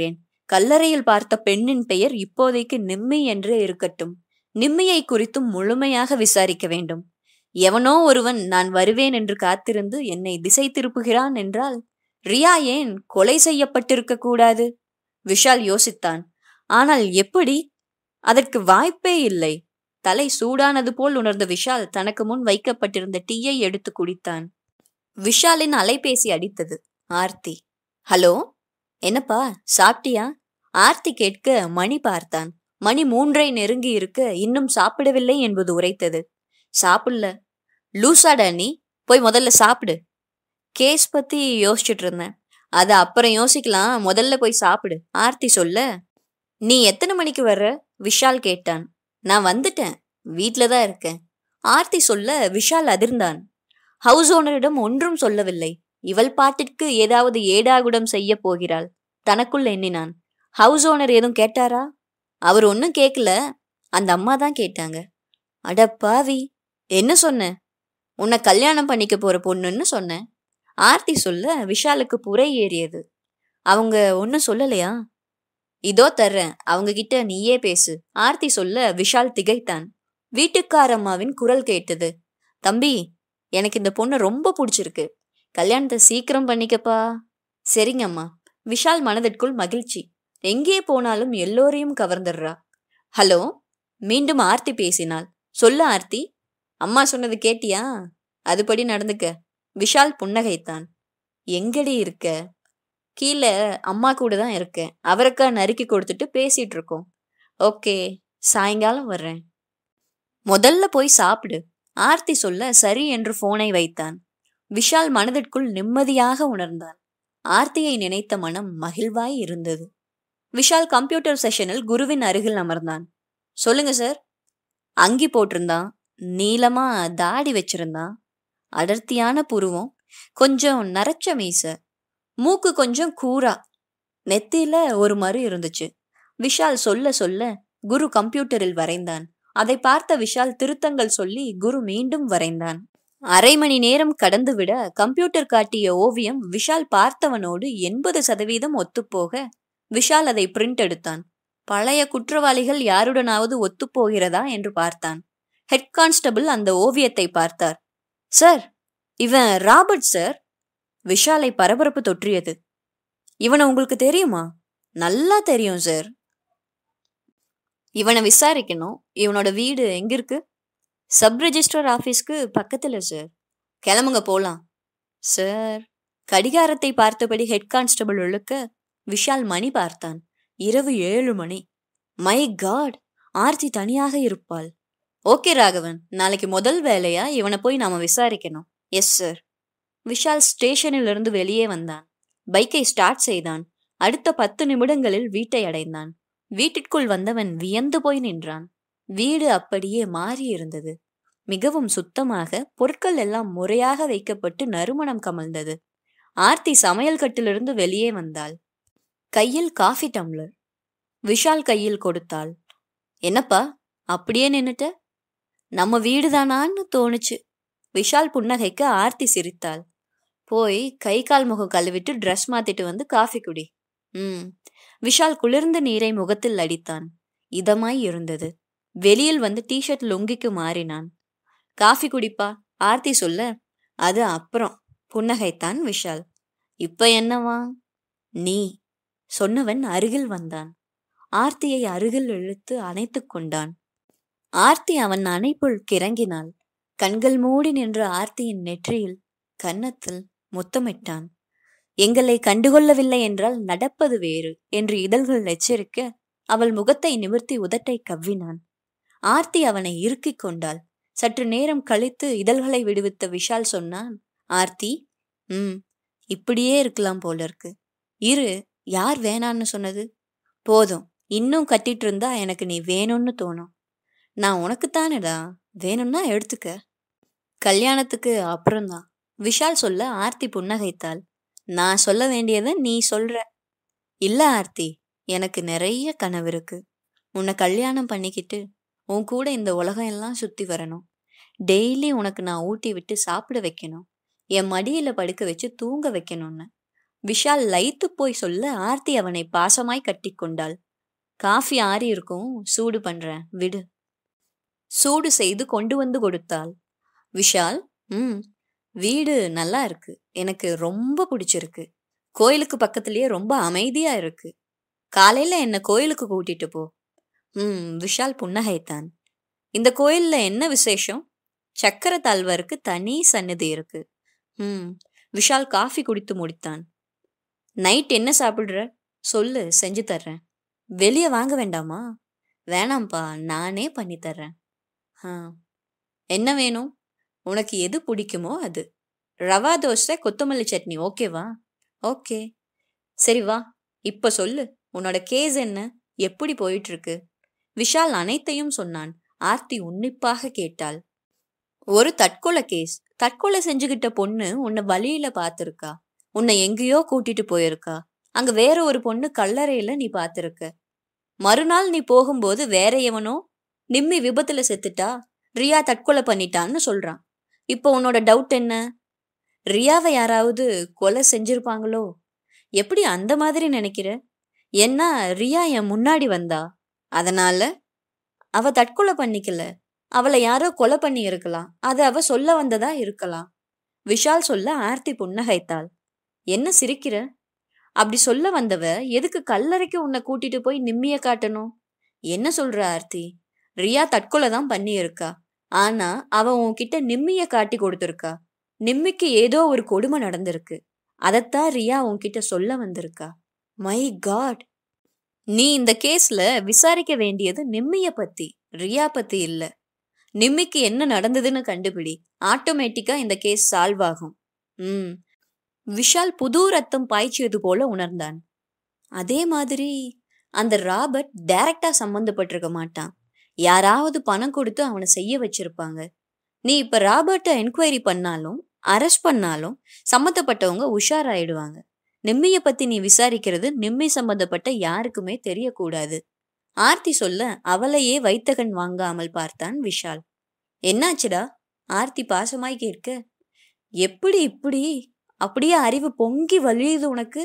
கல்லறையில் பார்த்த பெண்ணின் பெயர் இப்போதைக்கு நிம்மி என்றே இருக்கட்டும் நிம்மியை குறித்தும் முழுமையாக விசாரிக்க வேண்டும் எவனோ ஒருவன் நான் வருவேன் என்று காத்திருந்து என்னை திசை திருப்புகிறான் என்றால் ரியா ஏன் கொலை செய்யப்பட்டிருக்க கூடாது விஷால் யோசித்தான் ஆனால் எப்படி அதற்கு வாய்ப்பே இல்லை தலை சூடானது போல் உணர்ந்த விஷால் தனக்கு முன் வைக்கப்பட்டிருந்த டீயை எடுத்து குடித்தான் விஷாலின் அலைபேசி அடித்தது ஆர்த்தி ஹலோ என்னப்பா சாப்பிட்டியா ஆர்த்தி கேட்க மணி பார்த்தான் மணி மூன்றை நெருங்கி இருக்க இன்னும் சாப்பிடவில்லை என்பது உரைத்தது சாப்பிடல லூசாடா நீ போய் முதல்ல சாப்பிடு கேஸ் பத்தி யோசிச்சுட்டு இருந்தேன் அது அப்புறம் யோசிக்கலாம் முதல்ல போய் சாப்பிடு ஆர்த்தி சொல்ல நீ எத்தனை மணிக்கு வர்ற விஷால் கேட்டான் நான் வந்துட்டேன் வீட்ல தான் இருக்கேன் ஆர்த்தி சொல்ல விஷால் அதிர்ந்தான் ஹவுஸ் ஓனரிடம் ஒன்றும் சொல்லவில்லை இவள் பாட்டிற்கு ஏதாவது ஏடாகுடம் செய்ய போகிறாள் தனக்குள் எண்ணினான் ஹவுஸ் ஓனர் ஏதும் கேட்டாரா அவர் ஒன்றும் கேட்கல அந்த அம்மா தான் கேட்டாங்க அட பாவி என்ன சொன்ன உன்னை கல்யாணம் பண்ணிக்க போற பொண்ணுன்னு சொன்னேன் ஆர்த்தி சொல்ல விஷாலுக்கு புரை ஏறியது அவங்க ஒன்றும் சொல்லலையா இதோ தர்றேன் அவங்க கிட்ட நீயே பேசு ஆர்த்தி சொல்ல விஷால் திகைத்தான் வீட்டுக்காரம்மாவின் குரல் கேட்டது தம்பி எனக்கு இந்த பொண்ணு ரொம்ப பிடிச்சிருக்கு கல்யாணத்தை சீக்கிரம் பண்ணிக்கப்பா சரிங்கம்மா விஷால் மனதிற்குள் மகிழ்ச்சி எங்கே போனாலும் எல்லோரையும் கவர்ந்துடுறா ஹலோ மீண்டும் ஆர்த்தி பேசினாள் சொல்ல ஆர்த்தி அம்மா சொன்னது கேட்டியா அதுபடி நடந்துக்க விஷால் புன்னகைத்தான் எங்கடி இருக்க கீழே அம்மா கூட தான் இருக்கேன் அவரைக்கா நறுக்கி கொடுத்துட்டு பேசிட்டு இருக்கோம் ஓகே சாயங்காலம் வர்றேன் முதல்ல போய் சாப்பிடு ஆர்த்தி சொல்ல சரி என்று போனை வைத்தான் விஷால் மனதிற்குள் நிம்மதியாக உணர்ந்தான் ஆர்த்தியை நினைத்த மனம் மகிழ்வாய் இருந்தது விஷால் கம்ப்யூட்டர் செஷனில் குருவின் அருகில் அமர்ந்தான் சொல்லுங்க சார் அங்கி போட்டிருந்தான் நீளமா தாடி வச்சிருந்தான் அடர்த்தியான புருவம் கொஞ்சம் நரைச்ச மீச மூக்கு கொஞ்சம் கூரா நெத்தியில ஒரு மறு இருந்துச்சு விஷால் சொல்ல சொல்ல குரு கம்ப்யூட்டரில் வரைந்தான் அதை பார்த்த விஷால் திருத்தங்கள் சொல்லி குரு மீண்டும் வரைந்தான் அரை மணி நேரம் கடந்துவிட கம்ப்யூட்டர் காட்டிய ஓவியம் விஷால் பார்த்தவனோடு எண்பது சதவீதம் ஒத்துப்போக விஷால் அதை பிரிண்ட் எடுத்தான் பழைய குற்றவாளிகள் யாருடனாவது ஒத்துப்போகிறதா என்று பார்த்தான் ஹெட் கான்ஸ்டபிள் அந்த ஓவியத்தை பார்த்தார் சார் இவன் ராபர்ட் சார் விஷாலை பரபரப்பு தொற்றியது இவனை உங்களுக்கு தெரியுமா நல்லா தெரியும் சார் இவனை விசாரிக்கணும் இவனோட வீடு எங்க இருக்கு சப் ரெஜிஸ்டர் ஆஃபீஸ்க்கு பக்கத்துல சார் கிளம்புங்க போலாம் சார் கடிகாரத்தை பார்த்தபடி ஹெட் கான்ஸ்டபிள் இழுக்க விஷால் மணி பார்த்தான் இரவு ஏழு மணி மை காட் ஆர்த்தி தனியாக இருப்பாள் ஓகே ராகவன் நாளைக்கு முதல் வேலையா இவனை போய் நாம விசாரிக்கணும் எஸ் சார் விஷால் ஸ்டேஷனில் இருந்து வெளியே வந்தான் பைக்கை ஸ்டார்ட் செய்தான் அடுத்த பத்து நிமிடங்களில் வீட்டை அடைந்தான் வீட்டிற்குள் வந்தவன் வியந்து போய் நின்றான் வீடு அப்படியே மாறி இருந்தது மிகவும் சுத்தமாக பொருட்கள் எல்லாம் முறையாக வைக்கப்பட்டு நறுமணம் கமழ்ந்தது ஆர்த்தி சமையல் கட்டிலிருந்து வெளியே வந்தாள் கையில் காஃபி டம்ளர் விஷால் கையில் கொடுத்தாள் என்னப்பா அப்படியே நின்னுட்ட நம்ம வீடுதானான்னு தோணுச்சு விஷால் புன்னகைக்க ஆர்த்தி சிரித்தாள் போய் கை கால் முகம் கழுவிட்டு ட்ரெஸ் மாத்திட்டு வந்து காஃபி குடி ம் விஷால் குளிர்ந்த நீரை முகத்தில் அடித்தான் இதமாய் இருந்தது வெளியில் வந்து டிஷர்ட் லுங்கிக்கு மாறினான் காஃபி குடிப்பா ஆர்த்தி சொல்ல அது அப்புறம் புன்னகைத்தான் விஷால் இப்ப என்னவா நீ சொன்னவன் அருகில் வந்தான் ஆர்த்தியை அருகில் இழுத்து அணைத்துக் கொண்டான் ஆர்த்தி அவன் அணைப்புள் கிறங்கினாள் கண்கள் மூடி நின்ற ஆர்த்தியின் நெற்றியில் கன்னத்தில் முத்தமிட்டான் எங்களை கண்டுகொள்ளவில்லை என்றால் நடப்பது வேறு என்று இதழ்கள் எச்சரிக்க அவள் முகத்தை நிமிர்த்தி உதட்டை கவ்வினான் ஆர்த்தி அவனை இறுக்கிக் கொண்டாள் சற்று நேரம் கழித்து இதழ்களை விடுவித்த விஷால் சொன்னான் ஆர்த்தி ம் இப்படியே இருக்கலாம் போல இருக்கு இரு யார் வேணான்னு சொன்னது போதும் இன்னும் கட்டிட்டு இருந்தா எனக்கு நீ வேணும்னு தோணும் நான் உனக்குத்தானடா வேணும்னா எடுத்துக்க கல்யாணத்துக்கு அப்புறம்தான் விஷால் சொல்ல ஆர்த்தி புன்னகைத்தாள் நான் சொல்ல வேண்டியதை நீ சொல்ற இல்ல ஆர்த்தி எனக்கு நிறைய கனவு இருக்கு உன்னை கல்யாணம் பண்ணிக்கிட்டு உன் கூட இந்த உலகம் எல்லாம் சுத்தி வரணும் டெய்லி உனக்கு நான் ஊட்டி விட்டு சாப்பிட வைக்கணும் என் மடியில படுக்க வச்சு தூங்க வைக்கணும்னு விஷால் லைத்து போய் சொல்ல ஆர்த்தி அவனை பாசமாய் கட்டிக்கொண்டாள் காஃபி ஆறி இருக்கும் சூடு பண்றேன் விடு சூடு செய்து கொண்டு வந்து கொடுத்தாள் விஷால் ம் வீடு நல்லா இருக்கு எனக்கு ரொம்ப பிடிச்சிருக்கு கோயிலுக்கு பக்கத்துலயே ரொம்ப அமைதியா இருக்கு காலையில என்ன கோயிலுக்கு கூட்டிட்டு போ ம் விஷால் புன்னகைத்தான் இந்த கோயில்ல என்ன விசேஷம் சக்கர தாழ்வருக்கு தனி சன்னதி இருக்கு ம் விஷால் காஃபி குடித்து முடித்தான் நைட் என்ன சாப்பிடுற சொல்லு செஞ்சு தர்றேன் வெளியே வாங்க வேண்டாமா வேணாம்ப்பா நானே பண்ணி தர்றேன் ஆ என்ன வேணும் உனக்கு எது பிடிக்குமோ அது ரவா தோசை கொத்தமல்லி சட்னி ஓகேவா ஓகே சரி வா இப்ப சொல்லு உன்னோட கேஸ் என்ன எப்படி போயிட்டு இருக்கு விஷால் அனைத்தையும் சொன்னான் ஆர்த்தி உன்னிப்பாக கேட்டாள் ஒரு தற்கொலை கேஸ் தற்கொலை செஞ்சுகிட்ட பொண்ணு உன்னை வழியில பார்த்திருக்கா உன்னை எங்கேயோ கூட்டிட்டு போயிருக்கா அங்க வேற ஒரு பொண்ணு கல்லறையில நீ பார்த்திருக்க மறுநாள் நீ போகும்போது வேற எவனோ நிம்மி விபத்துல செத்துட்டா ரியா தற்கொலை பண்ணிட்டான்னு சொல்றான் இப்போ உன்னோட டவுட் என்ன ரியாவை யாராவது கொலை செஞ்சிருப்பாங்களோ எப்படி அந்த மாதிரி நினைக்கிற ஏன்னா ரியா என் முன்னாடி வந்தா அதனால அவ தற்கொலை பண்ணிக்கல அவளை யாரோ கொலை பண்ணி இருக்கலாம் அது அவ சொல்ல வந்ததா இருக்கலாம் விஷால் சொல்ல ஆர்த்தி புன்னகைத்தாள் என்ன சிரிக்கிற அப்படி சொல்ல வந்தவ எதுக்கு கல்லறைக்கு உன்னை கூட்டிட்டு போய் நிம்மிய காட்டணும் என்ன சொல்ற ஆர்த்தி ரியா தற்கொலை தான் பண்ணி இருக்கா ஆனா அவ உன்கிட்ட நிம்மிய காட்டி கொடுத்துருக்கா நிம்மிக்கு ஏதோ ஒரு கொடுமை நடந்திருக்கு அதத்தான் ரியா உன்கிட்ட சொல்ல வந்திருக்கா மை காட் நீ இந்த கேஸ்ல விசாரிக்க வேண்டியது நிம்மிய பத்தி ரியா பத்தி இல்ல நிம்மிக்கு என்ன நடந்ததுன்னு கண்டுபிடி ஆட்டோமேட்டிக்கா இந்த கேஸ் சால்வ் ஆகும் ம் விஷால் புது ரத்தம் பாய்ச்சியது போல உணர்ந்தான் அதே மாதிரி அந்த ராபர்ட் டைரக்டா சம்பந்தப்பட்டிருக்க மாட்டான் யாராவது பணம் கொடுத்து அவனை செய்ய வச்சிருப்பாங்க நீ இப்ப ராபர்ட்டை என்கொயரி பண்ணாலும் அரெஸ்ட் பண்ணாலும் சம்மந்தப்பட்டவங்க உஷாராயிடுவாங்க நிம்மிய பத்தி நீ விசாரிக்கிறது நிம்மி சம்பந்தப்பட்ட யாருக்குமே தெரியக்கூடாது ஆர்த்தி சொல்ல அவளையே வைத்தகன் வாங்காமல் பார்த்தான் விஷால் என்னாச்சுடா ஆர்த்தி பாசமாய் கேட்க எப்படி இப்படி அப்படியே அறிவு பொங்கி வழியுது உனக்கு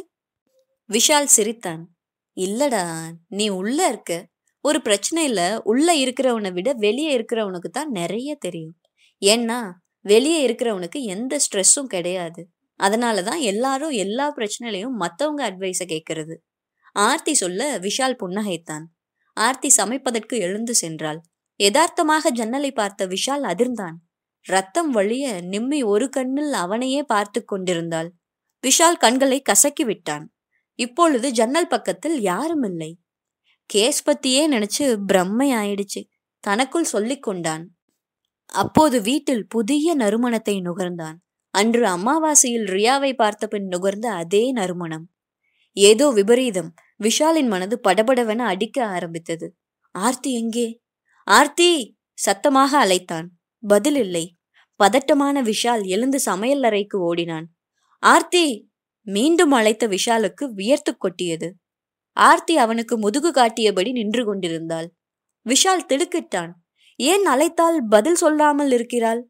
விஷால் சிரித்தான் இல்லடா நீ உள்ள இருக்க ஒரு பிரச்சனை இல்ல உள்ள இருக்கிறவனை விட வெளியே இருக்கிறவனுக்கு தான் நிறைய தெரியும் ஏன்னா வெளியே இருக்கிறவனுக்கு எந்த ஸ்ட்ரெஸ்ஸும் கிடையாது அதனால தான் எல்லாரும் எல்லா பிரச்சனையிலையும் மத்தவங்க அட்வைஸை கேட்கறது ஆர்த்தி சொல்ல விஷால் புன்னகைத்தான் ஆர்த்தி சமைப்பதற்கு எழுந்து சென்றாள் யதார்த்தமாக ஜன்னலை பார்த்த விஷால் அதிர்ந்தான் ரத்தம் வழிய நிம்மி ஒரு கண்ணில் அவனையே பார்த்து கொண்டிருந்தாள் விஷால் கண்களை கசக்கி விட்டான் இப்பொழுது ஜன்னல் பக்கத்தில் யாரும் இல்லை கேஸ் பத்தியே நினைச்சு பிரம்மை ஆயிடுச்சு தனக்குள் சொல்லிக் கொண்டான் அப்போது வீட்டில் புதிய நறுமணத்தை நுகர்ந்தான் அன்று அமாவாசையில் ரியாவை பார்த்த பின் நுகர்ந்த அதே நறுமணம் ஏதோ விபரீதம் விஷாலின் மனது படபடவென அடிக்க ஆரம்பித்தது ஆர்த்தி எங்கே ஆர்த்தி சத்தமாக அழைத்தான் பதில் இல்லை பதட்டமான விஷால் எழுந்து சமையல் அறைக்கு ஓடினான் ஆர்த்தி மீண்டும் அழைத்த விஷாலுக்கு வியர்த்து கொட்டியது ஆர்த்தி அவனுக்கு முதுகு காட்டியபடி நின்று கொண்டிருந்தாள் விஷால் திடுக்கிட்டான் ஏன் அழைத்தால் பதில் சொல்லாமல் இருக்கிறாள்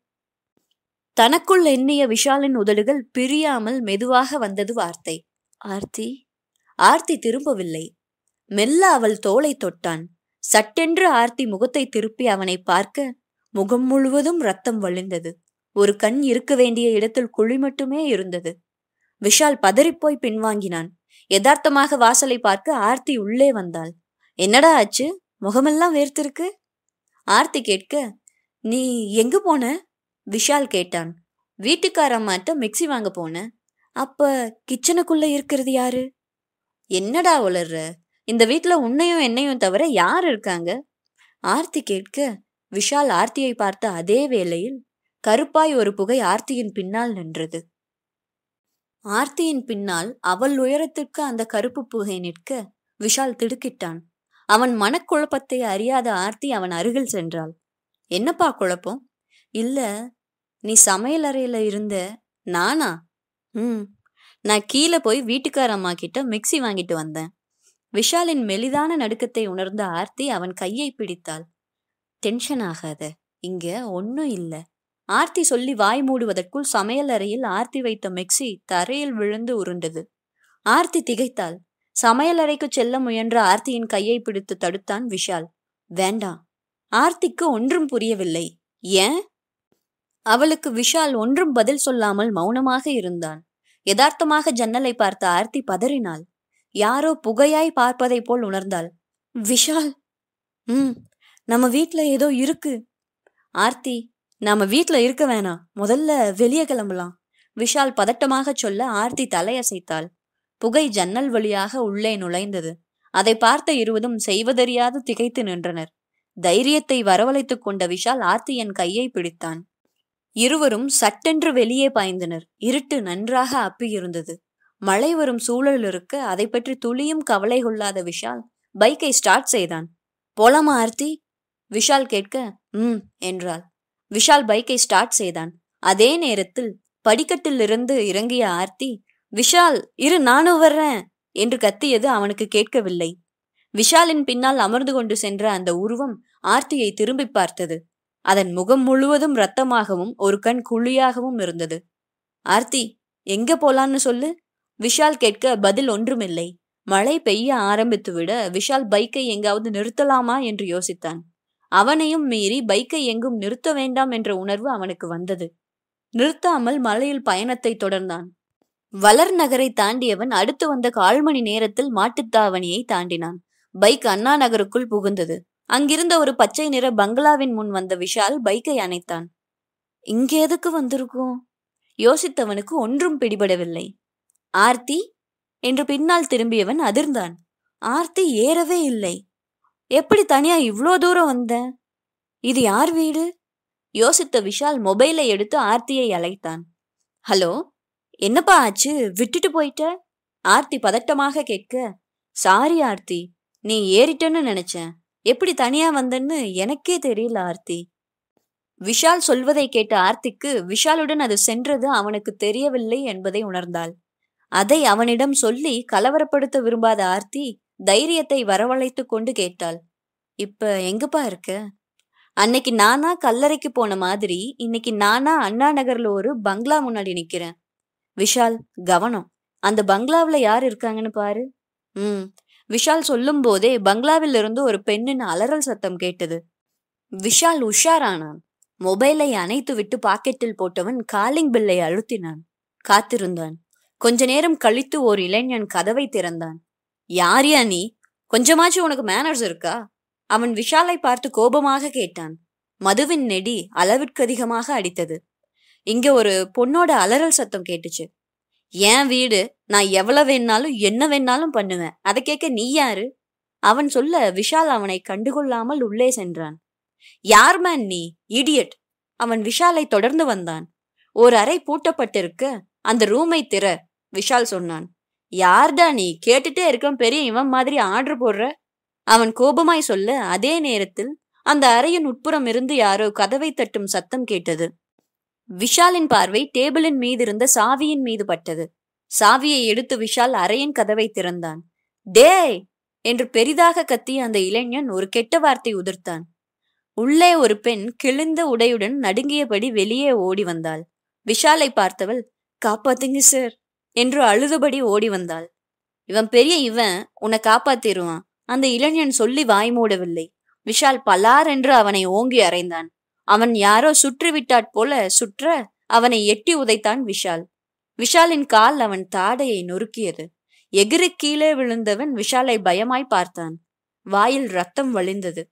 தனக்குள் எண்ணிய விஷாலின் உதடுகள் பிரியாமல் மெதுவாக வந்தது வார்த்தை ஆர்த்தி ஆர்த்தி திரும்பவில்லை மெல்ல அவள் தோளை தொட்டான் சட்டென்று ஆர்த்தி முகத்தை திருப்பி அவனை பார்க்க முகம் முழுவதும் ரத்தம் வழிந்தது ஒரு கண் இருக்க வேண்டிய இடத்தில் குழி மட்டுமே இருந்தது விஷால் பதறிப்போய் பின்வாங்கினான் யதார்த்தமாக வாசலை பார்க்க ஆர்த்தி உள்ளே வந்தாள் என்னடா ஆச்சு முகமெல்லாம் வேர்த்திருக்கு ஆர்த்தி கேட்க நீ எங்க போன விஷால் கேட்டான் வீட்டுக்காரம்மாட்ட மிக்ஸி வாங்க போன அப்ப கிச்சனுக்குள்ள இருக்கிறது யாரு என்னடா உளர்ற இந்த வீட்ல உன்னையும் என்னையும் தவிர யார் இருக்காங்க ஆர்த்தி கேட்க விஷால் ஆர்த்தியை பார்த்த அதே வேளையில் கருப்பாய் ஒரு புகை ஆர்த்தியின் பின்னால் நின்றது ஆர்த்தியின் பின்னால் அவள் உயரத்திற்கு அந்த கருப்பு புகை நிற்க விஷால் திடுக்கிட்டான் அவன் மனக்குழப்பத்தை அறியாத ஆர்த்தி அவன் அருகில் சென்றாள் என்னப்பா குழப்பம் இல்ல நீ சமையல் அறையில இருந்த நானா ம் நான் கீழே போய் வீட்டுக்கார அம்மா கிட்ட மிக்ஸி வாங்கிட்டு வந்தேன் விஷாலின் மெலிதான நடுக்கத்தை உணர்ந்த ஆர்த்தி அவன் கையை பிடித்தாள் டென்ஷன் ஆகாத இங்க ஒன்னும் இல்ல ஆர்த்தி சொல்லி வாய் மூடுவதற்குள் சமையல் அறையில் ஆர்த்தி வைத்த மிக்ஸி தரையில் விழுந்து உருண்டது ஆர்த்தி திகைத்தாள் சமையலறைக்கு செல்ல முயன்ற ஆர்த்தியின் கையை பிடித்து தடுத்தான் விஷால் வேண்டாம் ஆர்த்திக்கு ஒன்றும் புரியவில்லை ஏன் அவளுக்கு விஷால் ஒன்றும் பதில் சொல்லாமல் மௌனமாக இருந்தான் யதார்த்தமாக ஜன்னலை பார்த்த ஆர்த்தி பதறினாள் யாரோ புகையாய் பார்ப்பதைப் போல் உணர்ந்தாள் விஷால் ம் நம்ம வீட்ல ஏதோ இருக்கு ஆர்த்தி நாம வீட்ல இருக்க வேணாம் முதல்ல வெளியே கிளம்பலாம் விஷால் பதட்டமாக சொல்ல ஆர்த்தி தலையசைத்தாள் புகை ஜன்னல் வழியாக உள்ளே நுழைந்தது அதை பார்த்த இருவரும் செய்வதறியாது திகைத்து நின்றனர் தைரியத்தை வரவழைத்துக் கொண்ட விஷால் ஆர்த்தியின் கையை பிடித்தான் இருவரும் சட்டென்று வெளியே பாய்ந்தனர் இருட்டு நன்றாக அப்பியிருந்தது மழை வரும் சூழல் இருக்க அதை பற்றி துளியும் கவலை கொள்ளாத விஷால் பைக்கை ஸ்டார்ட் செய்தான் போலாமா ஆர்த்தி விஷால் கேட்க ம் என்றாள் விஷால் பைக்கை ஸ்டார்ட் செய்தான் அதே நேரத்தில் படிக்கட்டிலிருந்து இறங்கிய ஆர்த்தி விஷால் இரு நானும் வர்றேன் என்று கத்தியது அவனுக்கு கேட்கவில்லை விஷாலின் பின்னால் அமர்ந்து கொண்டு சென்ற அந்த உருவம் ஆர்த்தியை திரும்பி பார்த்தது அதன் முகம் முழுவதும் ரத்தமாகவும் ஒரு கண் குழியாகவும் இருந்தது ஆர்த்தி எங்க போலான்னு சொல்லு விஷால் கேட்க பதில் ஒன்றுமில்லை மழை பெய்ய ஆரம்பித்துவிட விஷால் பைக்கை எங்காவது நிறுத்தலாமா என்று யோசித்தான் அவனையும் மீறி பைக்கை எங்கும் நிறுத்த வேண்டாம் என்ற உணர்வு அவனுக்கு வந்தது நிறுத்தாமல் மலையில் பயணத்தை தொடர்ந்தான் வளர் நகரை தாண்டியவன் அடுத்து வந்த கால் மணி நேரத்தில் மாட்டுத்தாவணியை தாண்டினான் பைக் அண்ணா நகருக்குள் புகுந்தது அங்கிருந்த ஒரு பச்சை நிற பங்களாவின் முன் வந்த விஷால் பைக்கை அணைத்தான் இங்க எதுக்கு வந்திருக்கோம் யோசித்தவனுக்கு ஒன்றும் பிடிபடவில்லை ஆர்த்தி என்று பின்னால் திரும்பியவன் அதிர்ந்தான் ஆர்த்தி ஏறவே இல்லை எப்படி தனியா இவ்ளோ தூரம் வந்த இது யார் வீடு யோசித்த விஷால் மொபைலை எடுத்து ஆர்த்தியை அழைத்தான் ஹலோ என்னப்பா ஆச்சு விட்டுட்டு போயிட்ட ஆர்த்தி பதட்டமாக கேட்க சாரி ஆர்த்தி நீ ஏறிட்டன்னு நினைச்சேன் எப்படி தனியா வந்தன்னு எனக்கே தெரியல ஆர்த்தி விஷால் சொல்வதை கேட்ட ஆர்த்திக்கு விஷாலுடன் அது சென்றது அவனுக்கு தெரியவில்லை என்பதை உணர்ந்தாள் அதை அவனிடம் சொல்லி கலவரப்படுத்த விரும்பாத ஆர்த்தி தைரியத்தை வரவழைத்து கொண்டு கேட்டாள் இப்ப எங்கப்பா இருக்க அன்னைக்கு நானா கல்லறைக்கு போன மாதிரி இன்னைக்கு நானா அண்ணா நகர்ல ஒரு பங்களா முன்னாடி நிக்கிறேன் விஷால் கவனம் அந்த பங்களாவுல யார் இருக்காங்கன்னு பாரு ம் விஷால் சொல்லும் போதே பங்களாவில் இருந்து ஒரு பெண்ணின் அலறல் சத்தம் கேட்டது விஷால் உஷாரானான் மொபைலை அணைத்து விட்டு பாக்கெட்டில் போட்டவன் காலிங் பில்லை அழுத்தினான் காத்திருந்தான் கொஞ்ச நேரம் கழித்து ஓர் இளைஞன் கதவை திறந்தான் யாரியா நீ கொஞ்சமாச்சும் உனக்கு மேனர்ஸ் இருக்கா அவன் விஷாலை பார்த்து கோபமாக கேட்டான் மதுவின் நெடி அளவிற்கு அதிகமாக அடித்தது இங்க ஒரு பொண்ணோட அலறல் சத்தம் கேட்டுச்சு என் வீடு நான் எவ்வளவு வேணாலும் என்ன வேணாலும் பண்ணுவேன் அதை கேட்க நீ யாரு அவன் சொல்ல விஷால் அவனை கண்டுகொள்ளாமல் உள்ளே சென்றான் யார் மேன் நீ இடியட் அவன் விஷாலை தொடர்ந்து வந்தான் ஒரு அறை பூட்டப்பட்டிருக்க அந்த ரூமை திற விஷால் சொன்னான் யார்டா நீ கேட்டுட்டே இருக்க பெரிய இவன் மாதிரி ஆர்டர் போடுற அவன் கோபமாய் சொல்ல அதே நேரத்தில் அந்த அறையின் உட்புறம் இருந்து யாரோ கதவை தட்டும் சத்தம் கேட்டது விஷாலின் பார்வை டேபிளின் மீது இருந்த சாவியின் மீது பட்டது சாவியை எடுத்து விஷால் அறையின் கதவை திறந்தான் டேய் என்று பெரிதாக கத்திய அந்த இளைஞன் ஒரு கெட்ட வார்த்தை உதிர்த்தான் உள்ளே ஒரு பெண் கிழிந்த உடையுடன் நடுங்கியபடி வெளியே ஓடி வந்தாள் விஷாலை பார்த்தவள் காப்பாத்துங்க சார் என்று அழுதபடி ஓடி வந்தாள் இவன் பெரிய இவன் உன்னை காப்பாத்திருவான் அந்த இளைஞன் சொல்லி வாய் மூடவில்லை விஷால் பலார் என்று அவனை ஓங்கி அறைந்தான் அவன் யாரோ சுற்றி விட்டாற் போல சுற்ற அவனை எட்டி உதைத்தான் விஷால் விஷாலின் கால் அவன் தாடையை நொறுக்கியது எகிரி கீழே விழுந்தவன் விஷாலை பயமாய் பார்த்தான் வாயில் ரத்தம் வழிந்தது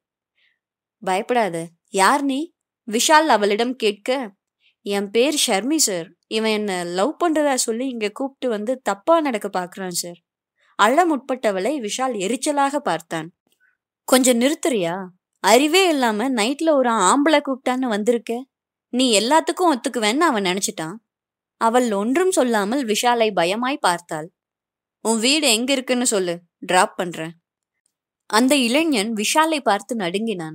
பயப்படாத யார் நீ விஷால் அவளிடம் கேட்க என் பேர் ஷர்மி சார் இவன் என்ன லவ் பண்றதா சொல்லி இங்க கூப்பிட்டு வந்து தப்பா நடக்க பாக்குறான் சார் அள்ள முற்பட்டவளை விஷால் எரிச்சலாக பார்த்தான் கொஞ்சம் நிறுத்துறியா அறிவே இல்லாம நைட்ல ஒரு ஆம்பளை கூப்பிட்டான்னு வந்திருக்க நீ எல்லாத்துக்கும் ஒத்துக்குவேன்னு அவன் நினைச்சிட்டான் அவள் ஒன்றும் சொல்லாமல் விஷாலை பயமாய் பார்த்தாள் உன் வீடு எங்க இருக்குன்னு சொல்லு டிராப் பண்றேன் அந்த இளைஞன் விஷாலை பார்த்து நடுங்கினான்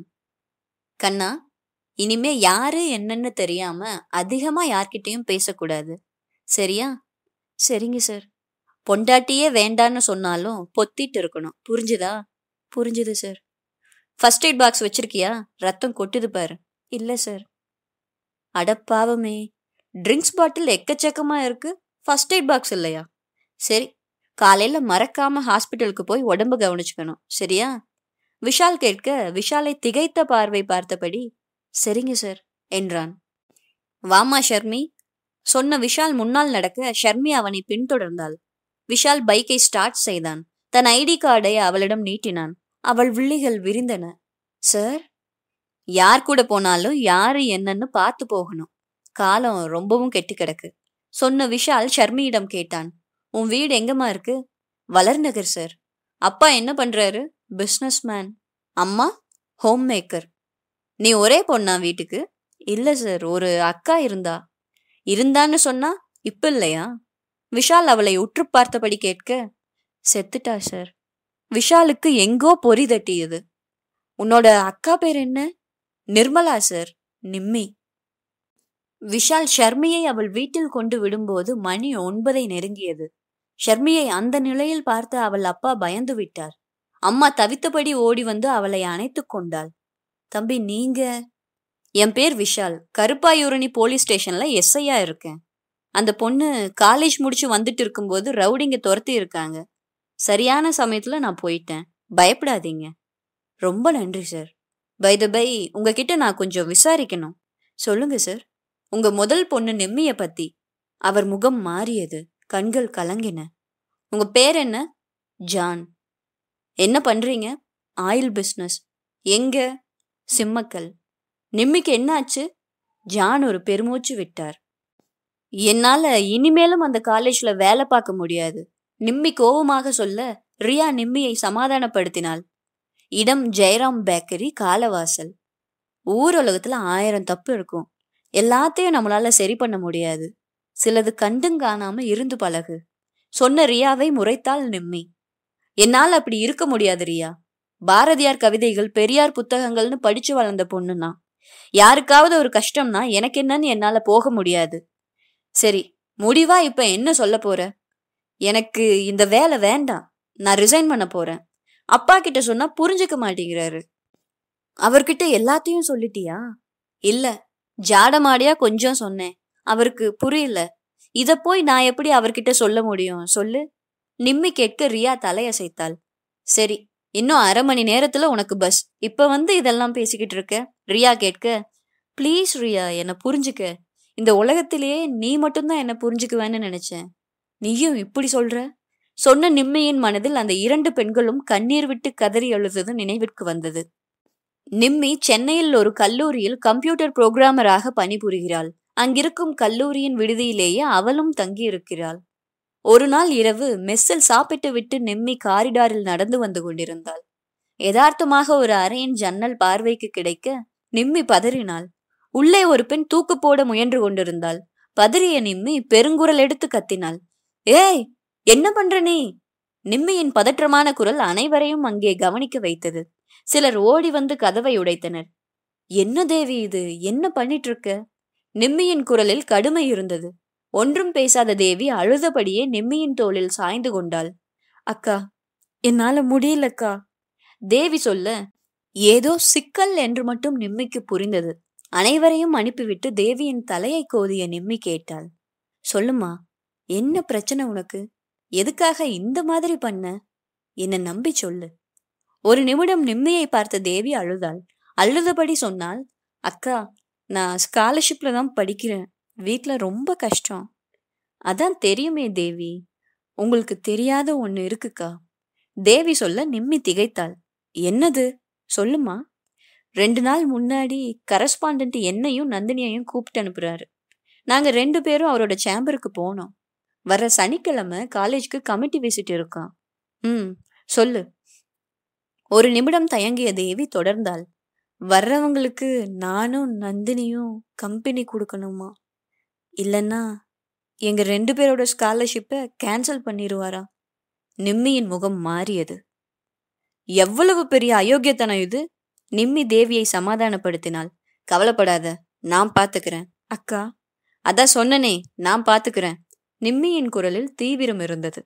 கண்ணா இனிமே யாரு என்னன்னு தெரியாம அதிகமா யார்கிட்டயும் பேசக்கூடாது சரியா சரிங்க சார் பொண்டாட்டியே வேண்டான்னு சொன்னாலும் பொத்திட்டு இருக்கணும் புரிஞ்சுதா புரிஞ்சுது சார் ஃபர்ஸ்ட் எய்ட் பாக்ஸ் வச்சிருக்கியா ரத்தம் கொட்டுது பாரு இல்ல சார் அடப்பாவமே ட்ரிங்க்ஸ் பாட்டில் எக்கச்சக்கமா இருக்கு ஃபர்ஸ்ட் எய்ட் பாக்ஸ் இல்லையா சரி காலையில மறக்காம ஹாஸ்பிட்டலுக்கு போய் உடம்பு கவனிச்சுக்கணும் சரியா விஷால் கேட்க விஷாலை திகைத்த பார்வை பார்த்தபடி சரிங்க சார் என்றான் வாமா ஷர்மி சொன்ன விஷால் முன்னால் நடக்க ஷர்மி அவனை பின்தொடர்ந்தாள் விஷால் பைக்கை ஸ்டார்ட் செய்தான் தன் ஐடி கார்டை அவளிடம் நீட்டினான் அவள் விழிகள் விரிந்தன சார் யார் கூட போனாலும் யாரு என்னன்னு பார்த்து போகணும் காலம் ரொம்பவும் கெட்டு கிடக்கு சொன்ன விஷால் ஷர்மியிடம் கேட்டான் உன் வீடு எங்கம்மா இருக்கு வளர்நகர் சார் அப்பா என்ன பண்றாரு பிஸ்னஸ் மேன் அம்மா ஹோம் மேக்கர் நீ ஒரே பொண்ணா வீட்டுக்கு இல்ல சார் ஒரு அக்கா இருந்தா இருந்தான்னு சொன்னா இப்ப இல்லையா விஷால் அவளை உற்று பார்த்தபடி கேட்க செத்துட்டா சார் விஷாலுக்கு எங்கோ பொறி தட்டியது உன்னோட அக்கா பேர் என்ன நிர்மலா சார் நிம்மி விஷால் ஷர்மியை அவள் வீட்டில் கொண்டு விடும்போது மணி ஒன்பதை நெருங்கியது ஷர்மியை அந்த நிலையில் பார்த்து அவள் அப்பா பயந்து விட்டார் அம்மா தவித்தபடி ஓடி வந்து அவளை அணைத்துக் கொண்டாள் தம்பி நீங்க என் பேர் விஷால் கருப்பாயூரணி போலீஸ் ஸ்டேஷன்ல எஸ்ஐயா இருக்கேன் அந்த பொண்ணு காலேஜ் முடிச்சு வந்துட்டு இருக்கும்போது ரவுடிங்க துரத்தி இருக்காங்க சரியான சமயத்துல நான் போயிட்டேன் பயப்படாதீங்க ரொம்ப நன்றி சார் பை த பை உங்ககிட்ட நான் கொஞ்சம் விசாரிக்கணும் சொல்லுங்க சார் உங்க முதல் பொண்ணு நெம்மிய பத்தி அவர் முகம் மாறியது கண்கள் கலங்கின உங்க பேர் என்ன ஜான் என்ன பண்றீங்க ஆயில் பிஸ்னஸ் எங்க சிம்மக்கல் நிம்மிக்கு என்ன ஆச்சு ஜான் ஒரு பெருமூச்சு விட்டார் என்னால இனிமேலும் அந்த காலேஜ்ல வேலை பார்க்க முடியாது நிம்மி கோபமாக சொல்ல ரியா நிம்மியை சமாதானப்படுத்தினாள் இடம் ஜெயராம் பேக்கரி காலவாசல் ஊரலகத்துல ஆயிரம் தப்பு இருக்கும் எல்லாத்தையும் நம்மளால சரி பண்ண முடியாது சிலது கண்டும் காணாம இருந்து பழகு சொன்ன ரியாவை முறைத்தாள் நிம்மி என்னால் அப்படி இருக்க முடியாது ரியா பாரதியார் கவிதைகள் பெரியார் புத்தகங்கள்னு படிச்சு வளர்ந்த பொண்ணுனா யாருக்காவது ஒரு கஷ்டம்னா எனக்கு என்னன்னு என்னால போக முடியாது சரி முடிவா இப்ப என்ன சொல்ல போற எனக்கு இந்த வேலை வேண்டாம் நான் ரிசைன் பண்ண போறேன் அப்பா கிட்ட சொன்னா புரிஞ்சுக்க மாட்டேங்கிறாரு அவர்கிட்ட எல்லாத்தையும் சொல்லிட்டியா இல்ல ஜாடமாடியா கொஞ்சம் சொன்னேன் அவருக்கு புரியல இத போய் நான் எப்படி அவர்கிட்ட சொல்ல முடியும் சொல்லு நிம்மி கேட்க ரியா தலையசைத்தாள் சரி இன்னும் அரை மணி நேரத்துல உனக்கு பஸ் இப்ப வந்து இதெல்லாம் பேசிக்கிட்டு இருக்க ரியா கேட்க ப்ளீஸ் ரியா என்னை புரிஞ்சுக்க இந்த உலகத்திலேயே நீ மட்டும்தான் என்ன புரிஞ்சுக்குவேன்னு நினைச்சேன் நீயும் இப்படி சொல்ற சொன்ன நிம்மியின் மனதில் அந்த இரண்டு பெண்களும் கண்ணீர் விட்டு கதறி அழுதது நினைவிற்கு வந்தது நிம்மி சென்னையில் ஒரு கல்லூரியில் கம்ப்யூட்டர் புரோகிராமராக பணிபுரிகிறாள் அங்கிருக்கும் கல்லூரியின் விடுதியிலேயே அவளும் தங்கியிருக்கிறாள் ஒரு நாள் இரவு மெஸ்ஸில் சாப்பிட்டு விட்டு நிம்மி காரிடாரில் நடந்து வந்து கொண்டிருந்தாள் யதார்த்தமாக ஒரு அறையின் ஜன்னல் பார்வைக்கு கிடைக்க நிம்மி பதறினாள் உள்ளே ஒரு பெண் தூக்கு போட முயன்று கொண்டிருந்தாள் பதறிய நிம்மி பெருங்குரல் எடுத்து கத்தினாள் ஏய் என்ன பண்ற நீ நிம்மியின் பதற்றமான குரல் அனைவரையும் அங்கே கவனிக்க வைத்தது சிலர் ஓடி வந்து கதவை உடைத்தனர் என்ன தேவி இது என்ன பண்ணிட்டு இருக்க நிம்மியின் குரலில் கடுமை இருந்தது ஒன்றும் பேசாத தேவி அழுதபடியே நிம்மியின் தோளில் சாய்ந்து கொண்டாள் அக்கா என்னால முடியலக்கா தேவி சொல்ல ஏதோ சிக்கல் என்று மட்டும் நிம்மிக்கு புரிந்தது அனைவரையும் அனுப்பிவிட்டு தேவியின் தலையை கோதிய நிம்மி கேட்டாள் சொல்லுமா என்ன பிரச்சனை உனக்கு எதுக்காக இந்த மாதிரி பண்ண என்ன நம்பி சொல்லு ஒரு நிமிடம் நிம்மியை பார்த்த தேவி அழுதாள் அழுதபடி சொன்னால் அக்கா நான் ஸ்காலர்ஷிப்ல தான் படிக்கிறேன் வீட்ல ரொம்ப கஷ்டம் அதான் தெரியுமே தேவி உங்களுக்கு தெரியாத ஒண்ணு இருக்குக்கா தேவி சொல்ல நிம்மி திகைத்தாள் என்னது சொல்லுமா ரெண்டு நாள் முன்னாடி கரஸ்பாண்டன்ட் என்னையும் நந்தினியையும் கூப்பிட்டு அனுப்புறாரு நாங்க ரெண்டு பேரும் அவரோட சேம்பருக்கு போனோம் வர சனிக்கிழமை காலேஜ்க்கு கமிட்டி விசிட் இருக்கான் ம் சொல்லு ஒரு நிமிடம் தயங்கிய தேவி தொடர்ந்தாள் வர்றவங்களுக்கு நானும் நந்தினியும் கம்பெனி கொடுக்கணுமா இல்லைன்னா எங்க ரெண்டு பேரோட ஸ்காலர்ஷிப்பை கேன்சல் பண்ணிடுவாரா நிம்மியின் முகம் மாறியது எவ்வளவு பெரிய அயோக்கியத்தனம் இது நிம்மி தேவியை சமாதானப்படுத்தினாள் கவலைப்படாத நான் பாத்துக்கிறேன் அக்கா அதான் சொன்னனே நான் பாத்துக்கிறேன் நிம்மியின் குரலில் தீவிரம் இருந்தது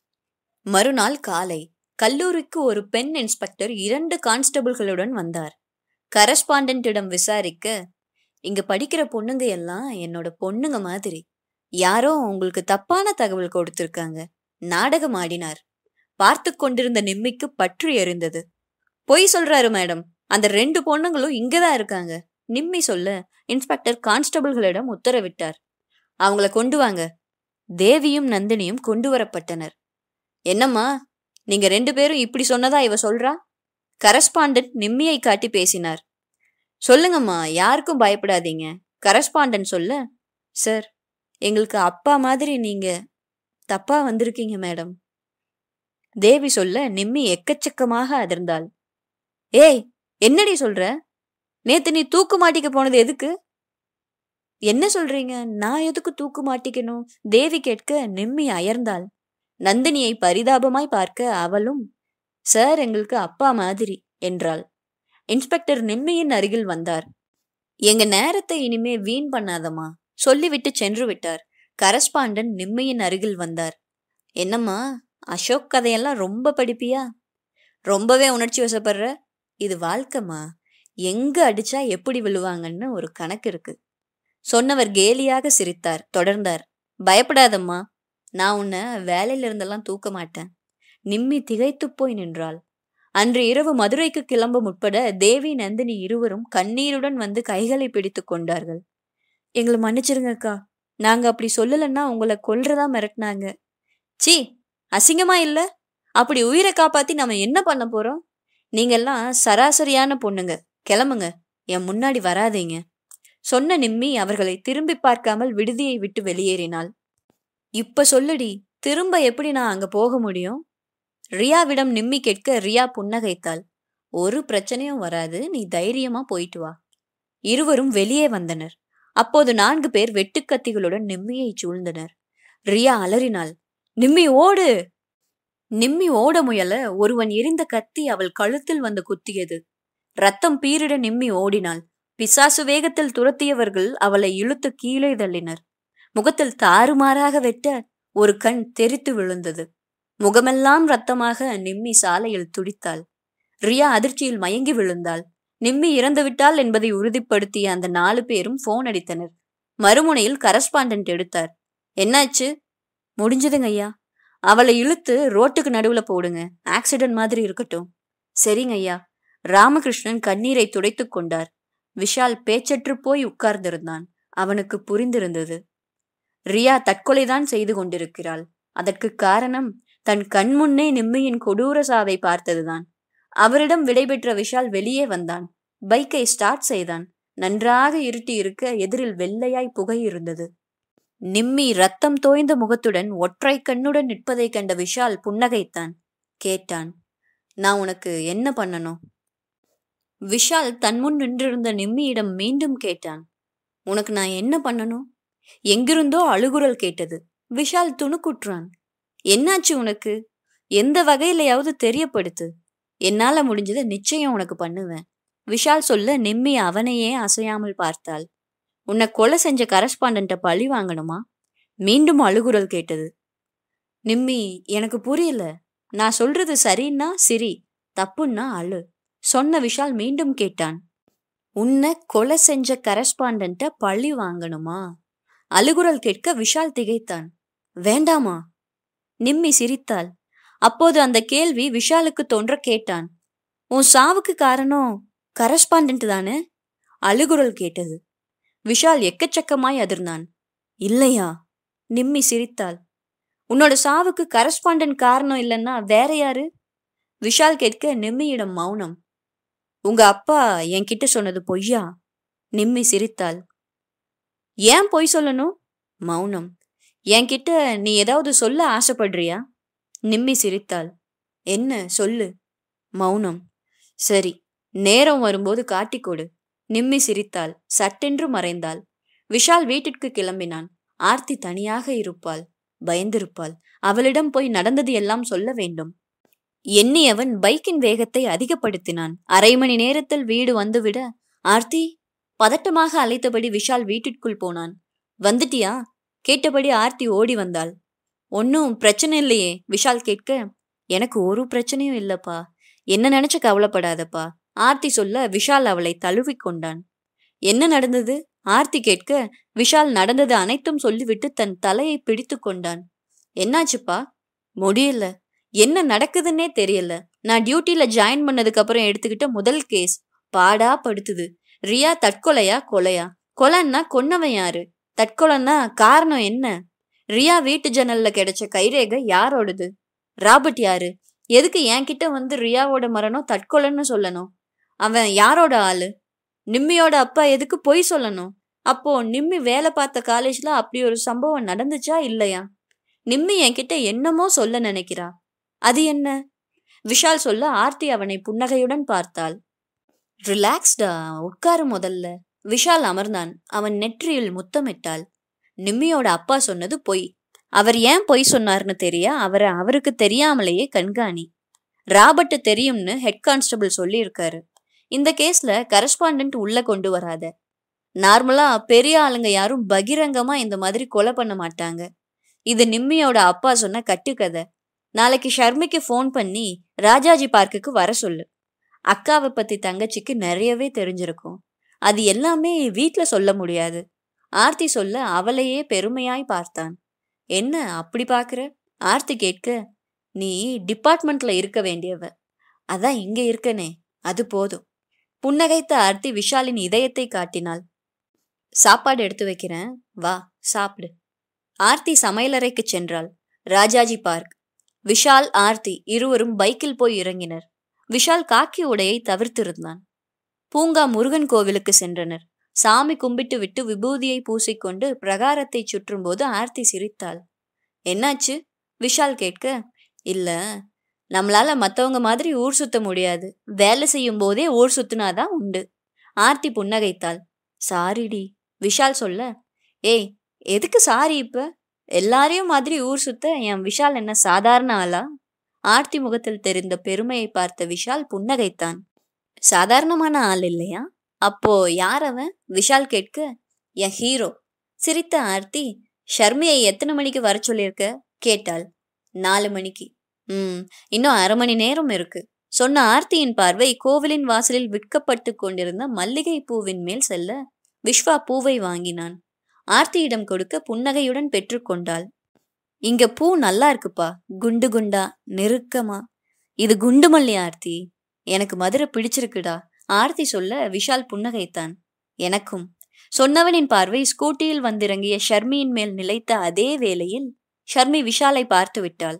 மறுநாள் காலை கல்லூரிக்கு ஒரு பெண் இன்ஸ்பெக்டர் இரண்டு கான்ஸ்டபிள்களுடன் வந்தார் கரஸ்பாண்டன்ட்டிடம் விசாரிக்க இங்க படிக்கிற பொண்ணுங்க எல்லாம் என்னோட பொண்ணுங்க மாதிரி யாரோ உங்களுக்கு தப்பான தகவல் கொடுத்திருக்காங்க நாடகம் ஆடினார் பார்த்து கொண்டிருந்த நிம்மிக்கு பற்று எறிந்தது பொய் சொல்றாரு மேடம் அந்த ரெண்டு பொண்ணுங்களும் இங்கதான் இருக்காங்க நிம்மி சொல்ல இன்ஸ்பெக்டர் கான்ஸ்டபிள்களிடம் உத்தரவிட்டார் அவங்கள கொண்டு வாங்க தேவியும் நந்தினியும் கொண்டு வரப்பட்டனர் என்னம்மா நீங்க ரெண்டு பேரும் இப்படி சொன்னதா இவ சொல்றா கரஸ்பாண்டன்ட் நிம்மியை காட்டி பேசினார் சொல்லுங்கம்மா யாருக்கும் பயப்படாதீங்க கரஸ்பாண்டன்ட் சொல்ல சார் எங்களுக்கு அப்பா மாதிரி நீங்க தப்பா வந்திருக்கீங்க மேடம் தேவி சொல்ல நிம்மி எக்கச்சக்கமாக அதிர்ந்தாள் ஏய் என்னடி சொல்ற நேத்து நீ தூக்கு மாட்டிக்க போனது எதுக்கு என்ன சொல்றீங்க நான் எதுக்கு தூக்கு மாட்டிக்கணும் தேவி கேட்க நிம்மி அயர்ந்தாள் நந்தினியை பரிதாபமாய் பார்க்க அவளும் சார் எங்களுக்கு அப்பா மாதிரி என்றாள் இன்ஸ்பெக்டர் நிம்மியின் அருகில் வந்தார் எங்க நேரத்தை இனிமே வீண் பண்ணாதம்மா சொல்லிவிட்டு சென்று விட்டார் கரஸ்பாண்டன் நிம்மியின் அருகில் வந்தார் என்னம்மா அசோக் கதையெல்லாம் ரொம்ப படிப்பியா ரொம்பவே உணர்ச்சி வசப்படுற இது வாழ்க்கைமா எங்க அடிச்சா எப்படி விழுவாங்கன்னு ஒரு கணக்கு இருக்கு சொன்னவர் கேலியாக சிரித்தார் தொடர்ந்தார் பயப்படாதம்மா நான் உன்னை வேலையில இருந்தெல்லாம் தூக்க மாட்டேன் நிம்மி திகைத்துப் போய் நின்றாள் அன்று இரவு மதுரைக்கு கிளம்ப முற்பட தேவி நந்தினி இருவரும் கண்ணீருடன் வந்து கைகளை பிடித்து கொண்டார்கள் எங்களை மன்னிச்சிருங்கக்கா நாங்க அப்படி சொல்லலைன்னா உங்களை கொல்றதா மிரட்டினாங்க சீ அசிங்கமா இல்ல அப்படி உயிரை காப்பாத்தி நம்ம என்ன பண்ண போறோம் நீங்கெல்லாம் சராசரியான பொண்ணுங்க கிளம்புங்க என் முன்னாடி வராதீங்க சொன்ன நிம்மி அவர்களை திரும்பி பார்க்காமல் விடுதியை விட்டு வெளியேறினாள் இப்ப சொல்லுடி திரும்ப எப்படி நான் அங்க போக முடியும் ரியாவிடம் நிம்மி கேட்க ரியா புன்னகைத்தாள் ஒரு பிரச்சனையும் வராது நீ தைரியமா போயிட்டு வா இருவரும் வெளியே வந்தனர் அப்போது நான்கு பேர் வெட்டுக்கத்திகளுடன் நிம்மியை சூழ்ந்தனர் ரியா அலறினாள் நிம்மி ஓடு நிம்மி ஓட முயல ஒருவன் எரிந்த கத்தி அவள் கழுத்தில் வந்து குத்தியது ரத்தம் பீரிட நிம்மி ஓடினாள் பிசாசு வேகத்தில் துரத்தியவர்கள் அவளை இழுத்து கீழே தள்ளினர் முகத்தில் தாறுமாறாக வெட்ட ஒரு கண் தெரித்து விழுந்தது முகமெல்லாம் ரத்தமாக நிம்மி சாலையில் துடித்தாள் ரியா அதிர்ச்சியில் மயங்கி விழுந்தாள் நிம்மி இறந்துவிட்டாள் என்பதை உறுதிப்படுத்திய அந்த நாலு பேரும் போன் அடித்தனர் மறுமுனையில் கரஸ்பாண்டன்ட் எடுத்தார் என்னாச்சு முடிஞ்சதுங்க ஐயா அவளை இழுத்து ரோட்டுக்கு நடுவுல போடுங்க ஆக்சிடென்ட் மாதிரி இருக்கட்டும் சரிங்க ஐயா ராமகிருஷ்ணன் கண்ணீரை துடைத்துக் கொண்டார் விஷால் பேச்சற்று போய் உட்கார்ந்திருந்தான் அவனுக்கு புரிந்திருந்தது ரியா தற்கொலைதான் செய்து கொண்டிருக்கிறாள் அதற்கு காரணம் தன் கண்முன்னே நிம்மியின் கொடூர சாவை பார்த்ததுதான் அவரிடம் விடைபெற்ற விஷால் வெளியே வந்தான் பைக்கை ஸ்டார்ட் செய்தான் நன்றாக இருட்டி இருக்க எதிரில் வெள்ளையாய் புகை இருந்தது நிம்மி ரத்தம் தோய்ந்த முகத்துடன் ஒற்றை கண்ணுடன் நிற்பதைக் கண்ட விஷால் புன்னகைத்தான் கேட்டான் நான் உனக்கு என்ன பண்ணணும் விஷால் தன் முன் நின்றிருந்த நிம்மியிடம் மீண்டும் கேட்டான் உனக்கு நான் என்ன பண்ணணும் எங்கிருந்தோ அழுகுரல் கேட்டது விஷால் துணுக்குற்றான் என்னாச்சு உனக்கு எந்த வகையிலையாவது தெரியப்படுத்து என்னால முடிஞ்சதை நிச்சயம் உனக்கு பண்ணுவேன் விஷால் சொல்ல நிம்மி அவனையே அசையாமல் பார்த்தாள் உன்னை கொலை செஞ்ச கரஸ்பாண்டன்ட்ட பழி வாங்கணுமா மீண்டும் அழுகுரல் கேட்டது நிம்மி எனக்கு புரியல நான் சொல்றது சரின்னா சிரி தப்புன்னா அழு சொன்ன விஷால் மீண்டும் கேட்டான் உன்னை கொலை செஞ்ச கரஸ்பாண்டன்ட்ட பழி வாங்கணுமா அழுகுரல் கேட்க விஷால் திகைத்தான் வேண்டாமா நிம்மி சிரித்தாள் அப்போது அந்த கேள்வி விஷாலுக்கு தோன்ற கேட்டான் உன் சாவுக்கு காரணம் கரஸ்பாண்டன்ட் தானே அழுகுரல் கேட்டது விஷால் எக்கச்சக்கமாய் அதிர்ந்தான் இல்லையா நிம்மி சிரித்தாள் உன்னோட சாவுக்கு கரஸ்பாண்டன்ட் காரணம் இல்லைன்னா வேற யாரு விஷால் கேட்க நிம்மியிடம் மௌனம் உங்க அப்பா என்கிட்ட சொன்னது பொய்யா நிம்மி சிரித்தாள் ஏன் பொய் சொல்லணும் மௌனம் என்கிட்ட நீ ஏதாவது சொல்ல ஆசைப்படுறியா நிம்மி சிரித்தாள் என்ன சொல்லு மௌனம் சரி நேரம் வரும்போது காட்டிக்கொடு நிம்மி சிரித்தாள் சட்டென்று மறைந்தாள் விஷால் வீட்டிற்கு கிளம்பினான் ஆர்த்தி தனியாக இருப்பாள் பயந்திருப்பாள் அவளிடம் போய் நடந்தது எல்லாம் சொல்ல வேண்டும் எண்ணியவன் பைக்கின் வேகத்தை அதிகப்படுத்தினான் அரை மணி நேரத்தில் வீடு வந்துவிட ஆர்த்தி பதட்டமாக அழைத்தபடி விஷால் வீட்டிற்குள் போனான் வந்துட்டியா கேட்டபடி ஆர்த்தி ஓடி வந்தாள் ஒன்னும் பிரச்சனை இல்லையே விஷால் கேட்க எனக்கு ஒரு பிரச்சனையும் இல்லப்பா என்ன நினைச்சு கவலைப்படாதப்பா ஆர்த்தி சொல்ல விஷால் அவளை தழுவிக் கொண்டான் என்ன நடந்தது ஆர்த்தி கேட்க விஷால் நடந்தது அனைத்தும் சொல்லிவிட்டு தன் தலையை பிடித்து கொண்டான் என்னாச்சுப்பா முடியல என்ன நடக்குதுன்னே தெரியல நான் டியூட்டில ஜாயின் பண்ணதுக்கு அப்புறம் எடுத்துக்கிட்ட முதல் கேஸ் பாடா படுத்துது ரியா தற்கொலையா கொலையா கொலைன்னா கொன்னவன் யாரு தற்கொலைன்னா காரணம் என்ன ரியா வீட்டு ஜன்னல்ல கிடைச்ச கைரேகை யாரோடது ராபர்ட் யாரு எதுக்கு என்கிட்ட வந்து ரியாவோட மரணம் தற்கொலைன்னு சொல்லணும் அவன் யாரோட ஆளு நிம்மியோட அப்பா எதுக்கு பொய் சொல்லணும் அப்போ நிம்மி வேலை பார்த்த காலேஜ்ல அப்படி ஒரு சம்பவம் நடந்துச்சா இல்லையா நிம்மி என்கிட்ட என்னமோ சொல்ல நினைக்கிறா அது என்ன விஷால் சொல்ல ஆர்த்தி அவனை புன்னகையுடன் பார்த்தாள் ரிலாக்ஸ்டா உட்காரு முதல்ல விஷால் அமர்ந்தான் அவன் நெற்றியில் முத்தமிட்டாள் நிம்மியோட அப்பா சொன்னது பொய் அவர் ஏன் பொய் சொன்னார்னு தெரிய அவரை அவருக்கு தெரியாமலேயே கண்காணி ராபர்ட் தெரியும்னு ஹெட் கான்ஸ்டபிள் சொல்லியிருக்காரு இந்த கேஸ்ல கரஸ்பாண்டன்ட் உள்ள கொண்டு வராத நார்மலா பெரிய ஆளுங்க யாரும் பகிரங்கமா இந்த மாதிரி கொலை பண்ண மாட்டாங்க இது நிம்மியோட அப்பா சொன்ன கட்டுக்கதை நாளைக்கு ஷர்மிக்கு ஃபோன் பண்ணி ராஜாஜி பார்க்குக்கு வர சொல்லு அக்காவை பத்தி தங்கச்சிக்கு நிறையவே தெரிஞ்சிருக்கும் அது எல்லாமே வீட்ல சொல்ல முடியாது ஆர்த்தி சொல்ல அவளையே பெருமையாய் பார்த்தான் என்ன அப்படி பாக்குற ஆர்த்தி கேட்க நீ டிபார்ட்மெண்ட்ல இருக்க வேண்டியவ அதான் இங்க இருக்கனே அது போதும் புன்னகைத்த ஆர்த்தி விஷாலின் இதயத்தை காட்டினாள் சாப்பாடு எடுத்து வைக்கிறேன் வா சாப்பிடு ஆர்த்தி சமையலறைக்கு சென்றாள் ராஜாஜி பார்க் விஷால் ஆர்த்தி இருவரும் பைக்கில் போய் இறங்கினர் விஷால் காக்கி உடையை தவிர்த்திருந்தான் பூங்கா முருகன் கோவிலுக்கு சென்றனர் சாமி கும்பிட்டு விட்டு விபூதியை பூசிக்கொண்டு பிரகாரத்தை சுற்றும்போது ஆர்த்தி சிரித்தாள் என்னாச்சு விஷால் கேட்க இல்ல நம்மளால மத்தவங்க மாதிரி ஊர் சுத்த முடியாது வேலை செய்யும் போதே ஊர் சுத்தினாதான் உண்டு ஆர்த்தி புன்னகைத்தாள் சாரிடி விஷால் சொல்ல ஏய் எதுக்கு சாரி இப்ப எல்லாரையும் மாதிரி ஊர் சுத்த என் விஷால் என்ன சாதாரண ஆளா ஆர்த்தி முகத்தில் தெரிந்த பெருமையை பார்த்த விஷால் புன்னகைத்தான் சாதாரணமான ஆள் இல்லையா அப்போ யார் அவன் விஷால் கேட்க என் ஹீரோ சிரித்த ஆர்த்தி ஷர்மியை எத்தனை மணிக்கு வர சொல்லியிருக்க கேட்டாள் நாலு மணிக்கு ம் இன்னும் அரை மணி நேரம் இருக்கு சொன்ன ஆர்த்தியின் பார்வை கோவிலின் வாசலில் விற்கப்பட்டு கொண்டிருந்த மல்லிகை பூவின் மேல் செல்ல விஸ்வா பூவை வாங்கினான் ஆர்த்தியிடம் கொடுக்க புன்னகையுடன் பெற்றுக்கொண்டாள் இங்க பூ நல்லா இருக்குப்பா குண்டு குண்டா நெருக்கமா இது குண்டு மல்லி ஆர்த்தி எனக்கு மதுரை பிடிச்சிருக்குடா ஆர்த்தி சொல்ல விஷால் புன்னகைத்தான் எனக்கும் சொன்னவனின் பார்வை ஸ்கூட்டியில் வந்திறங்கிய ஷர்மியின் மேல் நிலைத்த அதே வேளையில் ஷர்மி விஷாலை பார்த்து விட்டாள்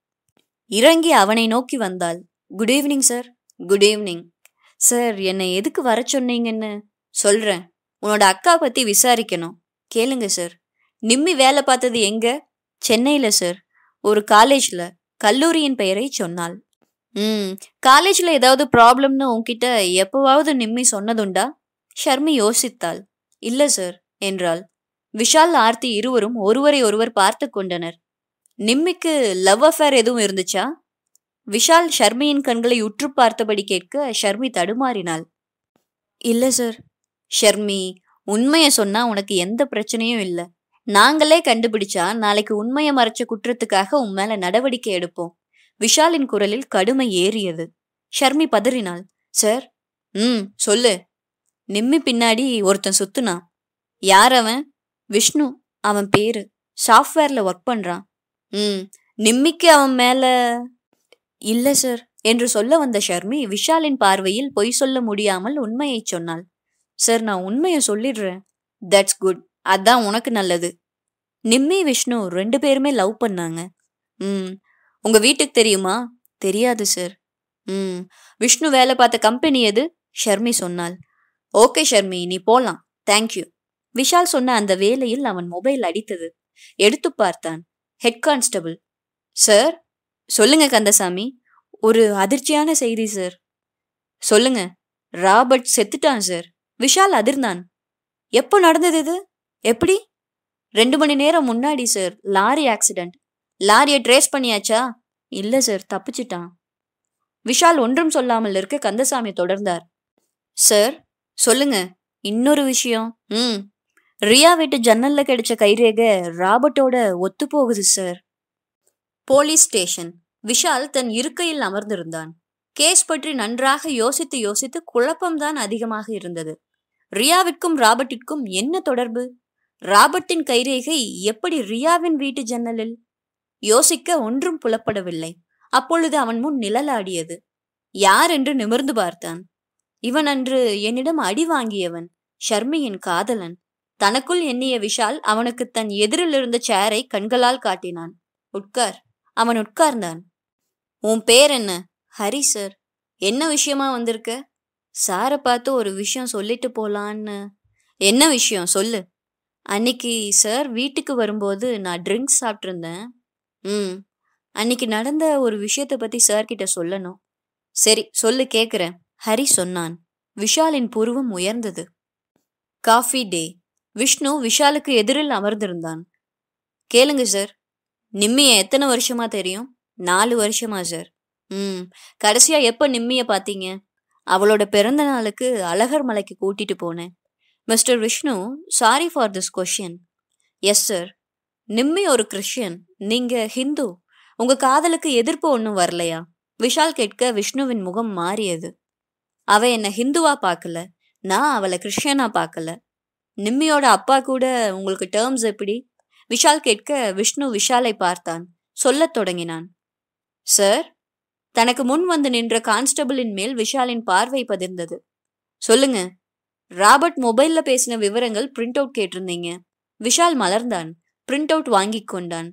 இறங்கி அவனை நோக்கி வந்தாள் good evening sir good evening sir என்னை எதுக்கு வர சொன்னீங்கன்னு சொல்றேன் உன்னோட அக்கா பத்தி விசாரிக்கணும் கேளுங்க சார் நிம்மி வேலை பார்த்தது எங்க சென்னையில சார் ஒரு காலேஜ்ல கல்லூரியின் பெயரை சொன்னாள் ம் காலேஜ்ல ஏதாவது ப்ராப்ளம்னு உன்கிட்ட எப்பவாவது நிம்மி சொன்னதுண்டா ஷர்மி யோசித்தாள் இல்ல சார் என்றாள் விஷால் ஆர்த்தி இருவரும் ஒருவரை ஒருவர் பார்த்து கொண்டனர் நிம்மிக்கு லவ் அஃபேர் எதுவும் இருந்துச்சா விஷால் ஷர்மியின் கண்களை உற்று பார்த்தபடி கேட்க ஷர்மி தடுமாறினாள் இல்ல சார் ஷர்மி உண்மைய சொன்னா உனக்கு எந்த பிரச்சனையும் இல்ல நாங்களே கண்டுபிடிச்சா நாளைக்கு உண்மையை மறைச்ச குற்றத்துக்காக உன் மேல நடவடிக்கை எடுப்போம் விஷாலின் குரலில் கடுமை ஏறியது ஷர்மி பதறினாள் சார் ம் சொல்லு நிம்மி பின்னாடி ஒருத்தன் சுத்துனான் யார் அவன் விஷ்ணு அவன் பேரு சாஃப்ட்வேர்ல ஒர்க் பண்றான் ம் நிம்மிக்கு அவன் மேல இல்ல சார் என்று சொல்ல வந்த ஷர்மி விஷாலின் பார்வையில் பொய் சொல்ல முடியாமல் உண்மையை சொன்னாள் சார் நான் உண்மையை சொல்லிடுறேன் தட்ஸ் குட் அதான் உனக்கு நல்லது நிம்மி விஷ்ணு ரெண்டு பேருமே லவ் பண்ணாங்க ம் உங்க வீட்டுக்கு தெரியுமா தெரியாது சார் ம் விஷ்ணு வேலை பார்த்த கம்பெனி எது ஷர்மி சொன்னாள் ஓகே ஷர்மி நீ போலாம் தேங்க்யூ விஷால் சொன்ன அந்த வேளையில் அவன் மொபைல் அடித்தது எடுத்து பார்த்தான் ஹெட் கான்ஸ்டபிள் சார் சொல்லுங்க கந்தசாமி ஒரு அதிர்ச்சியான செய்தி சார் சொல்லுங்க ராபர்ட் செத்துட்டான் சார் விஷால் அதிர்ந்தான் எப்போ நடந்தது இது எப்படி ரெண்டு மணி நேரம் முன்னாடி சார் லாரி ஆக்சிடென்ட் லாரியை ட்ரேஸ் பண்ணியாச்சா இல்ல சார் தப்பிச்சிட்டான் விஷால் ஒன்றும் சொல்லாமல் இருக்க கந்தசாமி தொடர்ந்தார் சார் சொல்லுங்க இன்னொரு விஷயம் ம் ரியா வீட்டு ஜன்னல்ல கிடைச்ச கைரேகை ராபர்ட்டோட ஒத்து போகுது சார் போலீஸ் ஸ்டேஷன் விஷால் தன் இருக்கையில் அமர்ந்திருந்தான் கேஸ் பற்றி நன்றாக யோசித்து யோசித்து குழப்பம்தான் அதிகமாக இருந்தது ரியாவிற்கும் ராபர்ட்டிற்கும் என்ன தொடர்பு ராபர்ட்டின் கைரேகை எப்படி ரியாவின் வீட்டு ஜன்னலில் யோசிக்க ஒன்றும் புலப்படவில்லை அப்பொழுது அவன் முன் நிழலாடியது யார் என்று நிமிர்ந்து பார்த்தான் இவன் அன்று என்னிடம் அடி வாங்கியவன் ஷர்மியின் காதலன் தனக்குள் எண்ணிய விஷால் அவனுக்கு தன் எதிரில் இருந்த சேரை கண்களால் காட்டினான் உட்கார் அவன் உட்கார்ந்தான் உன் பேர் என்ன ஹரி சார் என்ன விஷயமா வந்திருக்க சாரை பார்த்து ஒரு விஷயம் சொல்லிட்டு போலான்னு என்ன விஷயம் சொல்லு அன்னைக்கு சார் வீட்டுக்கு வரும்போது நான் ட்ரிங்க்ஸ் சாப்பிட்ருந்தேன் ம் அன்னைக்கு நடந்த ஒரு விஷயத்தை பத்தி சார் கிட்ட சொல்லணும் சரி சொல்லு கேக்குறேன் ஹரி சொன்னான் விஷாலின் புருவம் உயர்ந்தது காஃபி டே விஷ்ணு விஷாலுக்கு எதிரில் அமர்ந்திருந்தான் கேளுங்க சார் நிம்மிய எத்தனை வருஷமா தெரியும் நாலு வருஷமா சார் ம் கடைசியா எப்ப நிம்மிய பாத்தீங்க அவளோட பிறந்த நாளுக்கு அழகர் மலைக்கு கூட்டிட்டு போனேன் mister Vishnu sorry for this question yes sir Nimmi ஒரு கிறிஸ்டியன் நீங்க ஹிந்து உங்க காதலுக்கு எதிர்ப்பு ஒன்றும் வரலையா விஷால் கேட்க விஷ்ணுவின் முகம் மாறியது அவ என்ன ஹிந்துவா பார்க்கல நான் அவளை கிறிஸ்டியனா பார்க்கல நிம்மியோட அப்பா கூட உங்களுக்கு டேர்ம்ஸ் எப்படி விஷால் கேட்க விஷ்ணு விஷாலை பார்த்தான் சொல்லத் தொடங்கினான் சார் தனக்கு முன் வந்து நின்ற கான்ஸ்டபிளின் மேல் விஷாலின் பார்வை பதிர்ந்தது சொல்லுங்க ராபர்ட் மொபைல்ல பேசின விவரங்கள் பிரிண்ட் அவுட் கேட்டிருந்தீங்க விஷால் மலர்ந்தான் பிரிண்ட் அவுட் வாங்கிக் கொண்டான்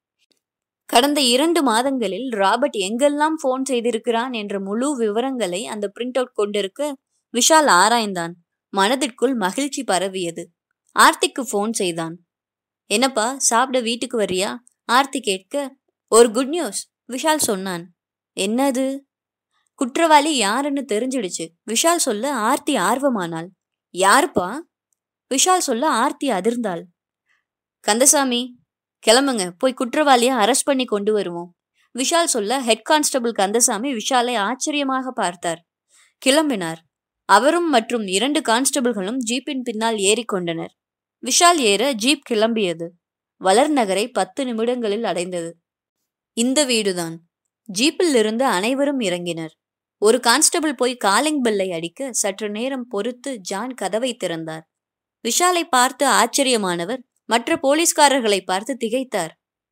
கடந்த இரண்டு மாதங்களில் ராபர்ட் எங்கெல்லாம் ஃபோன் செய்திருக்கிறான் என்ற முழு விவரங்களை அந்த பிரிண்ட் அவுட் கொண்டிருக்க விஷால் ஆராய்ந்தான் மனதிற்குள் மகிழ்ச்சி பரவியது ஆர்த்திக்கு ஃபோன் செய்தான் என்னப்பா சாப்பிட வீட்டுக்கு வர்றியா ஆர்த்தி கேட்க ஒரு குட் நியூஸ் விஷால் சொன்னான் என்னது குற்றவாளி யாருன்னு தெரிஞ்சிடுச்சு விஷால் சொல்ல ஆர்த்தி ஆர்வமானாள் யாருப்பா விஷால் சொல்ல ஆர்த்தி அதிர்ந்தாள் கந்தசாமி கிளம்புங்க போய் குற்றவாளியை அரெஸ்ட் பண்ணி கொண்டு வருவோம் விஷால் சொல்ல ஹெட் கான்ஸ்டபிள் கந்தசாமி விஷாலை ஆச்சரியமாக பார்த்தார் கிளம்பினார் அவரும் மற்றும் இரண்டு கான்ஸ்டபிள்களும் ஜீப்பின் பின்னால் ஏறிக்கொண்டனர் விஷால் ஏற ஜீப் கிளம்பியது வளர் நகரை பத்து நிமிடங்களில் அடைந்தது இந்த வீடுதான் ஜீப்பில் இருந்து அனைவரும் இறங்கினர் ஒரு கான்ஸ்டபிள் போய் காலிங் பெல்லை அடிக்க சற்று நேரம் பொறுத்து ஜான் கதவை திறந்தார் விஷாலை பார்த்து ஆச்சரியமானவர் மற்ற போலீஸ்காரர்களை பார்த்து திகைத்தார்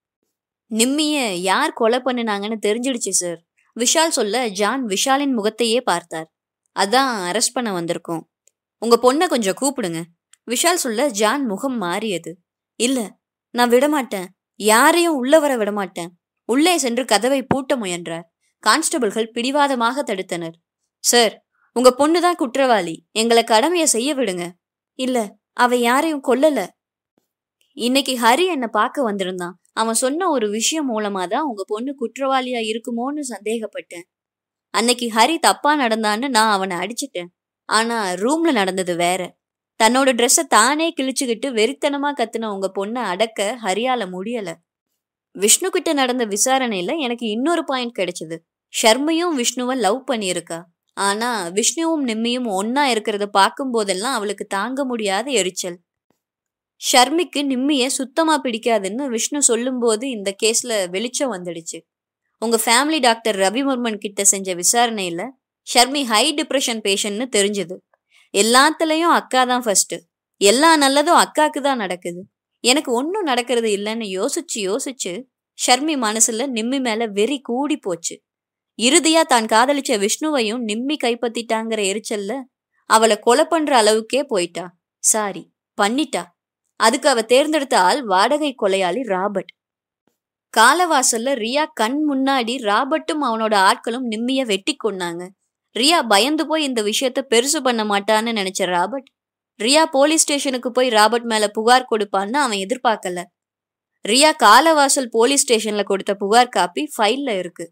நிம்மிய யார் கொலை பண்ணினாங்கன்னு தெரிஞ்சிடுச்சு சார் விஷால் சொல்ல ஜான் விஷாலின் முகத்தையே பார்த்தார் அதான் அரெஸ்ட் பண்ண வந்திருக்கோம் உங்க பொண்ணை கொஞ்சம் கூப்பிடுங்க விஷால் சொல்ல ஜான் முகம் மாறியது இல்ல நான் விடமாட்டேன் யாரையும் உள்ள வர விடமாட்டேன் உள்ளே சென்று கதவை பூட்ட முயன்றார் கான்ஸ்டபிள்கள் பிடிவாதமாக தடுத்தனர் சார் உங்க பொண்ணு தான் குற்றவாளி எங்களை கடமையை செய்ய விடுங்க இல்ல அவ யாரையும் கொல்லல இன்னைக்கு ஹரி என்னை பார்க்க வந்திருந்தான் அவன் சொன்ன ஒரு விஷயம் மூலமா தான் உங்க பொண்ணு குற்றவாளியா இருக்குமோன்னு சந்தேகப்பட்டேன் அன்னைக்கு ஹரி தப்பா நடந்தான்னு நான் அவனை அடிச்சிட்டேன் ஆனா ரூம்ல நடந்தது வேற தன்னோட ட்ரெஸ்ஸை தானே கிழிச்சுக்கிட்டு வெறித்தனமா கத்துன உங்க பொண்ணை அடக்க ஹரியால முடியல விஷ்ணு கிட்ட நடந்த விசாரணையில எனக்கு இன்னொரு பாயிண்ட் கிடைச்சது ஷர்மையும் விஷ்ணுவை லவ் பண்ணியிருக்கா ஆனா விஷ்ணுவும் நிம்மியும் ஒன்னா இருக்கிறத பார்க்கும் போதெல்லாம் அவளுக்கு தாங்க முடியாத எரிச்சல் ஷர்மிக்கு நிம்மிய சுத்தமா பிடிக்காதுன்னு விஷ்ணு சொல்லும்போது இந்த கேஸ்ல வெளிச்சம் வந்துடுச்சு உங்க ஃபேமிலி டாக்டர் ரவிவர்மன் கிட்ட செஞ்ச விசாரணையில ஷர்மி ஹை டிப்ரெஷன் பேஷண்ட்னு தெரிஞ்சது எல்லாத்துலயும் அக்கா தான் ஃபர்ஸ்ட் எல்லா நல்லதும் அக்காக்கு தான் நடக்குது எனக்கு ஒன்றும் நடக்கிறது இல்லைன்னு யோசிச்சு யோசிச்சு ஷர்மி மனசுல நிம்மி மேல வெறி கூடி போச்சு இறுதியா தான் காதலிச்ச விஷ்ணுவையும் நிம்மி கைப்பத்திட்டாங்கிற எரிச்சல்ல அவளை கொலை பண்ற அளவுக்கே போயிட்டா சாரி பண்ணிட்டா அதுக்கு அவ தேர்ந்தெடுத்த ஆள் வாடகை கொலையாளி ராபர்ட் காலவாசல்ல ரியா கண் முன்னாடி ராபர்ட்டும் அவனோட ஆட்களும் நிம்மிய வெட்டி கொன்னாங்க ரியா பயந்து போய் இந்த விஷயத்த பெருசு பண்ண மாட்டான்னு நினைச்ச ராபர்ட் ரியா போலீஸ் ஸ்டேஷனுக்கு போய் ராபர்ட் மேல புகார் கொடுப்பான்னு அவன் எதிர்பார்க்கல ரியா காலவாசல் போலீஸ் ஸ்டேஷன்ல கொடுத்த புகார் காப்பி ஃபைல்ல இருக்கு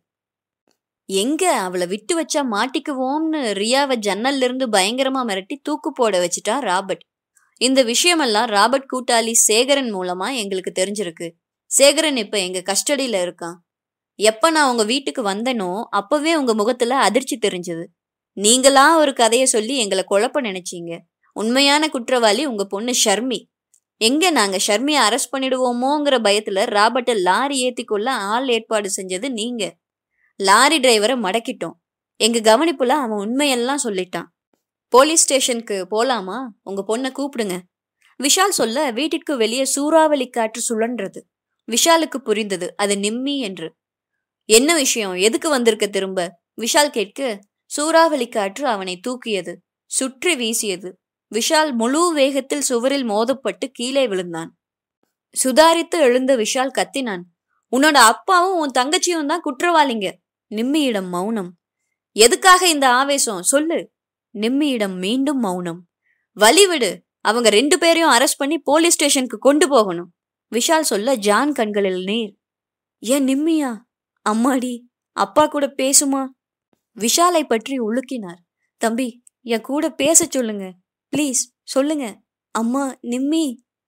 எங்க அவளை விட்டு வச்சா மாட்டிக்குவோம்னு ரியாவை ஜன்னல்ல இருந்து பயங்கரமா மிரட்டி தூக்கு போட வச்சுட்டான் ராபர்ட் இந்த விஷயமெல்லாம் ராபர்ட் கூட்டாளி சேகரன் மூலமா எங்களுக்கு தெரிஞ்சிருக்கு சேகரன் இப்ப எங்க கஸ்டடியில இருக்கான் எப்ப நான் உங்க வீட்டுக்கு வந்தனோ அப்பவே உங்க முகத்துல அதிர்ச்சி தெரிஞ்சது நீங்களா ஒரு கதைய சொல்லி எங்களை குழப்ப நினைச்சீங்க உண்மையான குற்றவாளி உங்க பொண்ணு ஷர்மி எங்க நாங்க ஷர்மியை அரெஸ்ட் பண்ணிடுவோமோங்கிற பயத்துல ராபர்ட்டை லாரி ஏத்திக்கொள்ள ஆள் ஏற்பாடு செஞ்சது நீங்க லாரி டிரைவரை மடக்கிட்டோம் எங்க கவனிப்புல அவன் உண்மையெல்லாம் சொல்லிட்டான் போலீஸ் ஸ்டேஷனுக்கு போலாமா உங்க பொண்ணை கூப்பிடுங்க விஷால் சொல்ல வீட்டிற்கு வெளியே சூறாவளி காற்று சுழன்றது விஷாலுக்கு புரிந்தது அது நிம்மி என்று என்ன விஷயம் எதுக்கு வந்திருக்க திரும்ப விஷால் கேட்க சூறாவளி காற்று அவனை தூக்கியது சுற்றி வீசியது விஷால் முழு வேகத்தில் சுவரில் மோதப்பட்டு கீழே விழுந்தான் சுதாரித்து எழுந்த விஷால் கத்தினான் உன்னோட அப்பாவும் உன் தங்கச்சியும் தான் குற்றவாளிங்க நிம்மியிடம் மௌனம் எதுக்காக இந்த ஆவேசம் சொல்லு நிம்மியிடம் மீண்டும் மௌனம் வழி விடு அவங்க ரெண்டு பேரையும் அரெஸ்ட் பண்ணி போலீஸ் ஸ்டேஷனுக்கு கொண்டு போகணும் விஷால் சொல்ல ஜான் கண்களில் நீர் ஏன் நிம்மியா அம்மாடி அப்பா கூட பேசுமா விஷாலை பற்றி உலுக்கினார் தம்பி என் கூட பேச சொல்லுங்க ப்ளீஸ் சொல்லுங்க அம்மா நிம்மி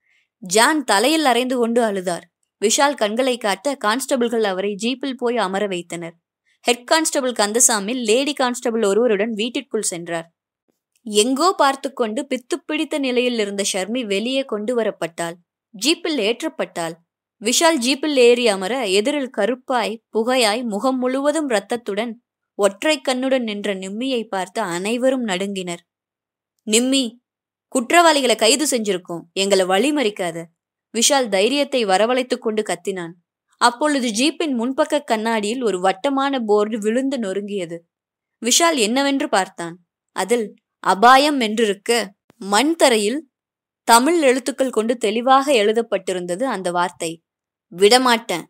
ஜான் தலையில் அரைந்து கொண்டு அழுதார் விஷால் கண்களை காட்ட கான்ஸ்டபிள்கள் அவரை ஜீப்பில் போய் அமர வைத்தனர் head constable Kandasamy lady constable ஒருவருடன் வீட்டிற்குள் சென்றார் எங்கோ பார்த்து கொண்டு பித்து பிடித்த நிலையில் இருந்த ஷர்மி வெளியே கொண்டு வரப்பட்டாள் ஜீப்பில் ஏற்றப்பட்டாள் விஷால் ஜீப்பில் ஏறி அமர எதிரில் கருப்பாய் புகையாய் முகம் முழுவதும் இரத்தத்துடன் ஒற்றை கண்ணுடன் நின்ற நிம்மியை பார்த்து அனைவரும் நடுங்கினர் நிம்மி குற்றவாளிகளை கைது செஞ்சிருக்கோம் எங்களை வழிமறிக்காத விஷால் தைரியத்தை வரவழைத்துக் கொண்டு கத்தினான் அப்பொழுது ஜீப்பின் முன்பக்க கண்ணாடியில் ஒரு வட்டமான போர்டு விழுந்து நொறுங்கியது விஷால் என்னவென்று பார்த்தான் அதில் அபாயம் என்றிருக்க மண் தரையில் தமிழ் எழுத்துக்கள் கொண்டு தெளிவாக எழுதப்பட்டிருந்தது அந்த வார்த்தை விடமாட்டேன்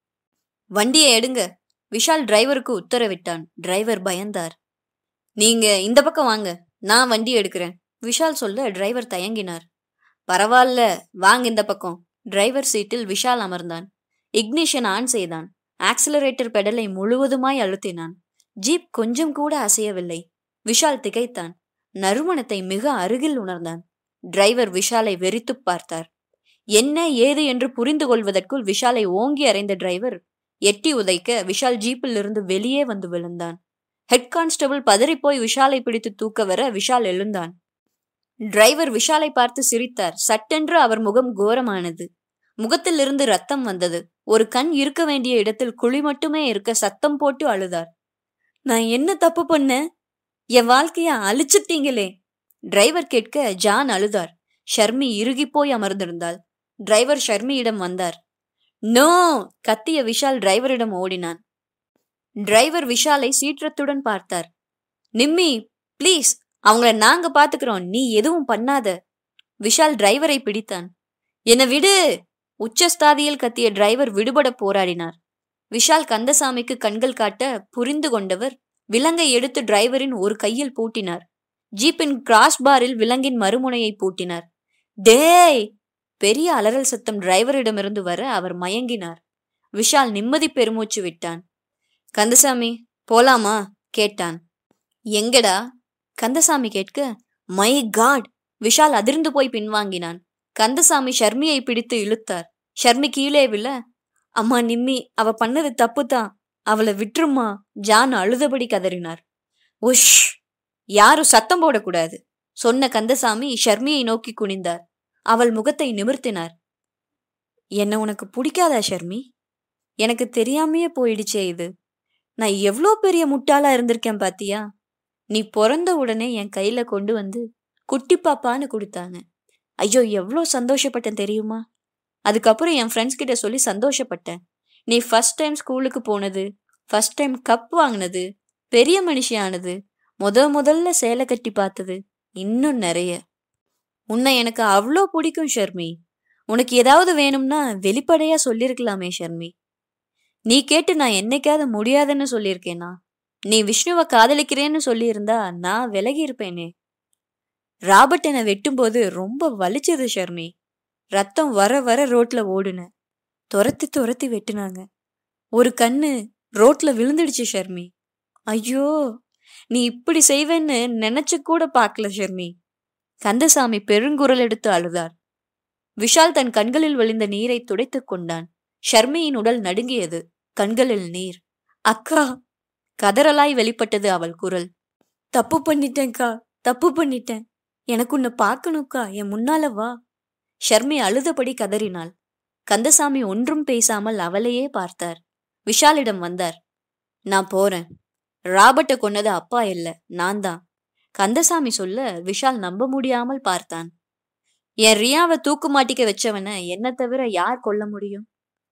வண்டியை எடுங்க விஷால் டிரைவருக்கு உத்தரவிட்டான் டிரைவர் பயந்தார் நீங்க இந்த பக்கம் வாங்க நான் வண்டி எடுக்கிறேன் விஷால் சொல்ல டிரைவர் தயங்கினார் பரவாயில்ல வாங்க இந்த பக்கம் டிரைவர் சீட்டில் விஷால் அமர்ந்தான் இக்னிஷன் ஆன் செய்தான் ஆக்சிலரேட்டர் பெடலை முழுவதுமாய் அழுத்தினான் ஜீப் கொஞ்சம் கூட அசையவில்லை விஷால் திகைத்தான் நறுமணத்தை மிக அருகில் உணர்ந்தான் டிரைவர் விஷாலை வெறித்துப் பார்த்தார் என்ன ஏது என்று புரிந்து கொள்வதற்குள் விஷாலை ஓங்கி அறைந்த டிரைவர் எட்டி உதைக்க விஷால் ஜீப்பில் இருந்து வெளியே வந்து விழுந்தான் ஹெட் கான்ஸ்டபிள் பதறிப்போய் விஷாலை பிடித்து தூக்க வர விஷால் எழுந்தான் டிரைவர் விஷாலை பார்த்து சிரித்தார் சட்டென்று அவர் முகம் கோரமானது முகத்திலிருந்து ரத்தம் வந்தது ஒரு கண் இருக்க வேண்டிய இடத்தில் குழி மட்டுமே இருக்க சத்தம் போட்டு அழுதார் நான் என்ன தப்பு பண்ணேன் என் வாழ்க்கைய அழிச்சிட்டீங்களே டிரைவர் கேட்க ஜான் அழுதார் ஷர்மி இறுகி போய் அமர்ந்திருந்தாள் டிரைவர் ஷர்மியிடம் வந்தார் நோ கத்திய விஷால் டிரைவரிடம் ஓடினான் டிரைவர் விஷாலை சீற்றத்துடன் பார்த்தார் நிம்மி ப்ளீஸ் அவங்கள நாங்க பாத்துக்கிறோம் நீ எதுவும் பண்ணாத விஷால் டிரைவரை பிடித்தான் என்ன விடு உச்சஸ்தாதியில் கத்திய டிரைவர் விடுபட போராடினார் விஷால் கந்தசாமிக்கு கண்கள் காட்ட புரிந்து கொண்டவர் விலங்கை எடுத்து டிரைவரின் ஒரு கையில் பூட்டினார் ஜீப்பின் கிராஸ் பாரில் விலங்கின் மறுமுனையை பூட்டினார் டேய் பெரிய அலறல் சத்தம் டிரைவரிடமிருந்து வர அவர் மயங்கினார் விஷால் நிம்மதி பெருமூச்சு விட்டான் கந்தசாமி போலாமா கேட்டான் எங்கடா கந்தசாமி கேட்க மை காட் விஷால் அதிர்ந்து போய் பின்வாங்கினான் கந்தசாமி ஷர்மியை பிடித்து இழுத்தார் ஷர்மி கீழே விழ அம்மா நிம்மி அவ பண்ணது தப்புதான் அவளை விட்டுருமா ஜான் அழுதபடி கதறினார் உஷ் யாரும் சத்தம் போடக்கூடாது சொன்ன கந்தசாமி ஷர்மியை நோக்கி குனிந்தார் அவள் முகத்தை நிமிர்த்தினார் என்ன உனக்கு பிடிக்காதா ஷர்மி எனக்கு தெரியாமையே போயிடுச்சே இது நான் எவ்வளோ பெரிய முட்டாளா இருந்திருக்கேன் பாத்தியா நீ பிறந்த உடனே என் கையில கொண்டு வந்து குட்டி பாப்பான்னு கொடுத்தாங்க ஐயோ எவ்வளோ சந்தோஷப்பட்டேன் தெரியுமா அதுக்கப்புறம் என் ஃப்ரெண்ட்ஸ் கிட்ட சொல்லி சந்தோஷப்பட்டேன் நீ ஃபர்ஸ்ட் டைம் ஸ்கூலுக்கு போனது ஃபர்ஸ்ட் டைம் கப் வாங்கினது பெரிய மனுஷியானது முத முதல்ல சேலை கட்டி பார்த்தது இன்னும் நிறைய உன்னை எனக்கு அவ்வளோ பிடிக்கும் ஷர்மி உனக்கு ஏதாவது வேணும்னா வெளிப்படையா சொல்லியிருக்கலாமே ஷர்மி நீ கேட்டு நான் என்னைக்காவது முடியாதுன்னு சொல்லியிருக்கேனா நீ விஷ்ணுவை காதலிக்கிறேன்னு சொல்லியிருந்தா நான் விலகி இருப்பேனே ராபர்ட் என்னை வெட்டும்போது ரொம்ப வலிச்சது ஷர்மி ரத்தம் வர வர ரோட்ல ஓடுன துரத்தி துரத்தி வெட்டுனாங்க ஒரு கண்ணு ரோட்ல விழுந்துடுச்சு ஷர்மி ஐயோ நீ இப்படி செய்வேன்னு நினைச்சு கூட பார்க்கல ஷர்மி கந்தசாமி பெருங்குரல் எடுத்து அழுதார் விஷால் தன் கண்களில் வழிந்த நீரை துடைத்துக் கொண்டான் ஷர்மியின் உடல் நடுங்கியது கண்களில் நீர் அக்கா கதறலாய் வெளிப்பட்டது அவள் குரல் தப்பு பண்ணிட்டேன்க்கா தப்பு பண்ணிட்டேன் எனக்கு உன்னை பார்க்கணுக்கா என் முன்னால வா ஷர்மி அழுதபடி கதறினாள் கந்தசாமி ஒன்றும் பேசாமல் அவளையே பார்த்தார் விஷாலிடம் வந்தார் நான் போறேன் ராபர்ட்டை கொன்னது அப்பா இல்ல நான் தான் கந்தசாமி சொல்ல விஷால் நம்ப முடியாமல் பார்த்தான் என் ரியாவை தூக்கு மாட்டிக்க வச்சவன என்ன தவிர யார் கொல்ல முடியும்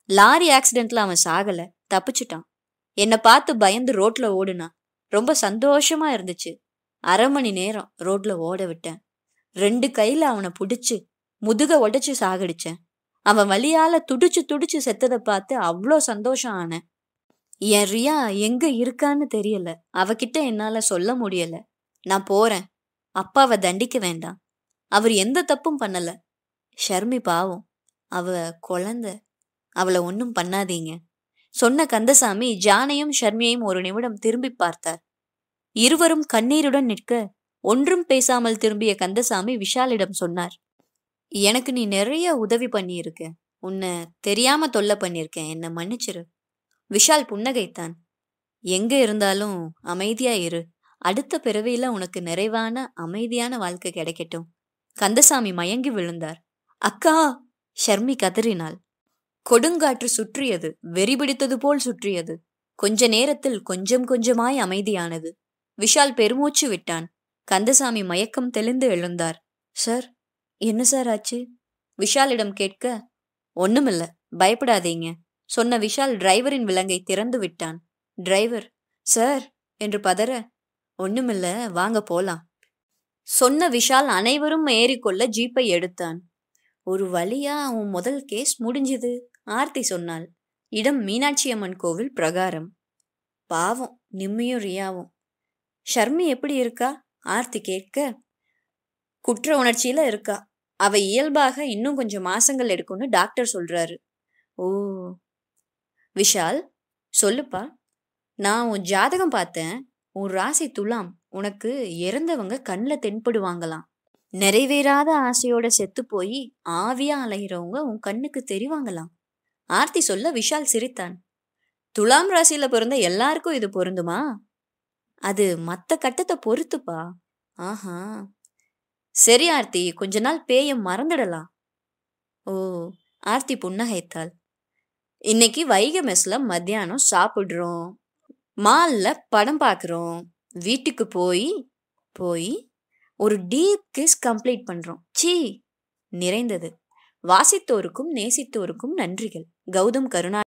லாரி ஆக்சிடென்ட்ல அவன் சாகல தப்பிச்சுட்டான் என்னை பார்த்து பயந்து ரோட்ல ஓடுனான் ரொம்ப சந்தோஷமா இருந்துச்சு அரை மணி நேரம் ரோட்ல ஓட விட்டேன் ரெண்டு கையில அவனை புடிச்சு முதுக உடைச்சு சாகடிச்சேன் அவன் வலியால துடிச்சு துடிச்சு செத்ததை பார்த்து அவ்வளோ சந்தோஷம் ஆனேன் என் ரியா எங்க இருக்கான்னு தெரியல அவகிட்ட என்னால சொல்ல முடியல நான் போறேன் அப்பாவை தண்டிக்க வேண்டாம் அவர் எந்த தப்பும் பண்ணல ஷர்மி பாவம் அவ குழந்தை அவளை ஒன்றும் பண்ணாதீங்க சொன்ன கந்தசாமி ஜானையும் ஷர்மியையும் ஒரு நிமிடம் திரும்பி பார்த்தார் இருவரும் கண்ணீருடன் நிற்க ஒன்றும் பேசாமல் திரும்பிய கந்தசாமி விஷாலிடம் சொன்னார் எனக்கு நீ நிறைய உதவி பண்ணியிருக்க உன்னை தெரியாம தொல்லை பண்ணியிருக்கேன் என்னை மன்னிச்சிரு விஷால் புன்னகைத்தான் எங்க இருந்தாலும் அமைதியா இரு அடுத்த பிறவியில உனக்கு நிறைவான அமைதியான வாழ்க்கை கிடைக்கட்டும் கந்தசாமி மயங்கி விழுந்தார் அக்கா ஷர்மி கதறினாள் கொடுங்காற்று சுற்றியது வெறி பிடித்தது போல் சுற்றியது கொஞ்ச நேரத்தில் கொஞ்சம் கொஞ்சமாய் அமைதியானது விஷால் பெருமூச்சு விட்டான் கந்தசாமி மயக்கம் தெளிந்து எழுந்தார் சார் என்ன சார் ஆச்சு விஷாலிடம் கேட்க ஒண்ணுமில்ல பயப்படாதீங்க சொன்ன விஷால் டிரைவரின் விலங்கை திறந்து விட்டான் டிரைவர் சார் என்று பதற ஒண்ணுமில்ல வாங்க போலாம் சொன்ன விஷால் அனைவரும் ஏறிக்கொள்ள ஜீப்பை எடுத்தான் ஒரு வழியா உன் முதல் கேஸ் முடிஞ்சுது ஆர்த்தி சொன்னாள் இடம் மீனாட்சி அம்மன் கோவில் பிரகாரம் பாவம் நிம்மியும் ரியாவும் ஷர்மி எப்படி இருக்கா ஆர்த்தி கேட்க குற்ற உணர்ச்சியில இருக்கா அவ இயல்பாக இன்னும் கொஞ்சம் மாசங்கள் எடுக்கும்னு டாக்டர் சொல்றாரு ஓ விஷால் சொல்லுப்பா நான் உன் ஜாதகம் பார்த்தேன் உன் ராசி துலாம் உனக்கு இறந்தவங்க கண்ணில் தென்படுவாங்களாம் நிறைவேறாத ஆசையோட செத்து போய் ஆவியா அலைகிறவங்க உன் கண்ணுக்கு தெரிவாங்களாம் ஆர்த்தி சொல்ல விஷால் சிரித்தான் துலாம் ராசியில பிறந்த எல்லாருக்கும் இது பொருந்துமா அது மத்த கட்டத்தை பொறுத்துப்பா ஆஹா சரி ஆர்த்தி கொஞ்ச நாள் பேய மறந்துடலாம் ஓ ஆர்த்தி புன்னகைத்தாள் இன்னைக்கு வைக மெஸ்ல மத்தியானம் சாப்பிடுறோம் மால்ல படம் பார்க்குறோம் வீட்டுக்கு போய் போய் ஒரு டீப் கிஸ் கம்ப்ளீட் பண்றோம் சீ நிறைந்தது வாசித்தோருக்கும் நேசித்தோருக்கும் நன்றிகள் கௌதம் கருணா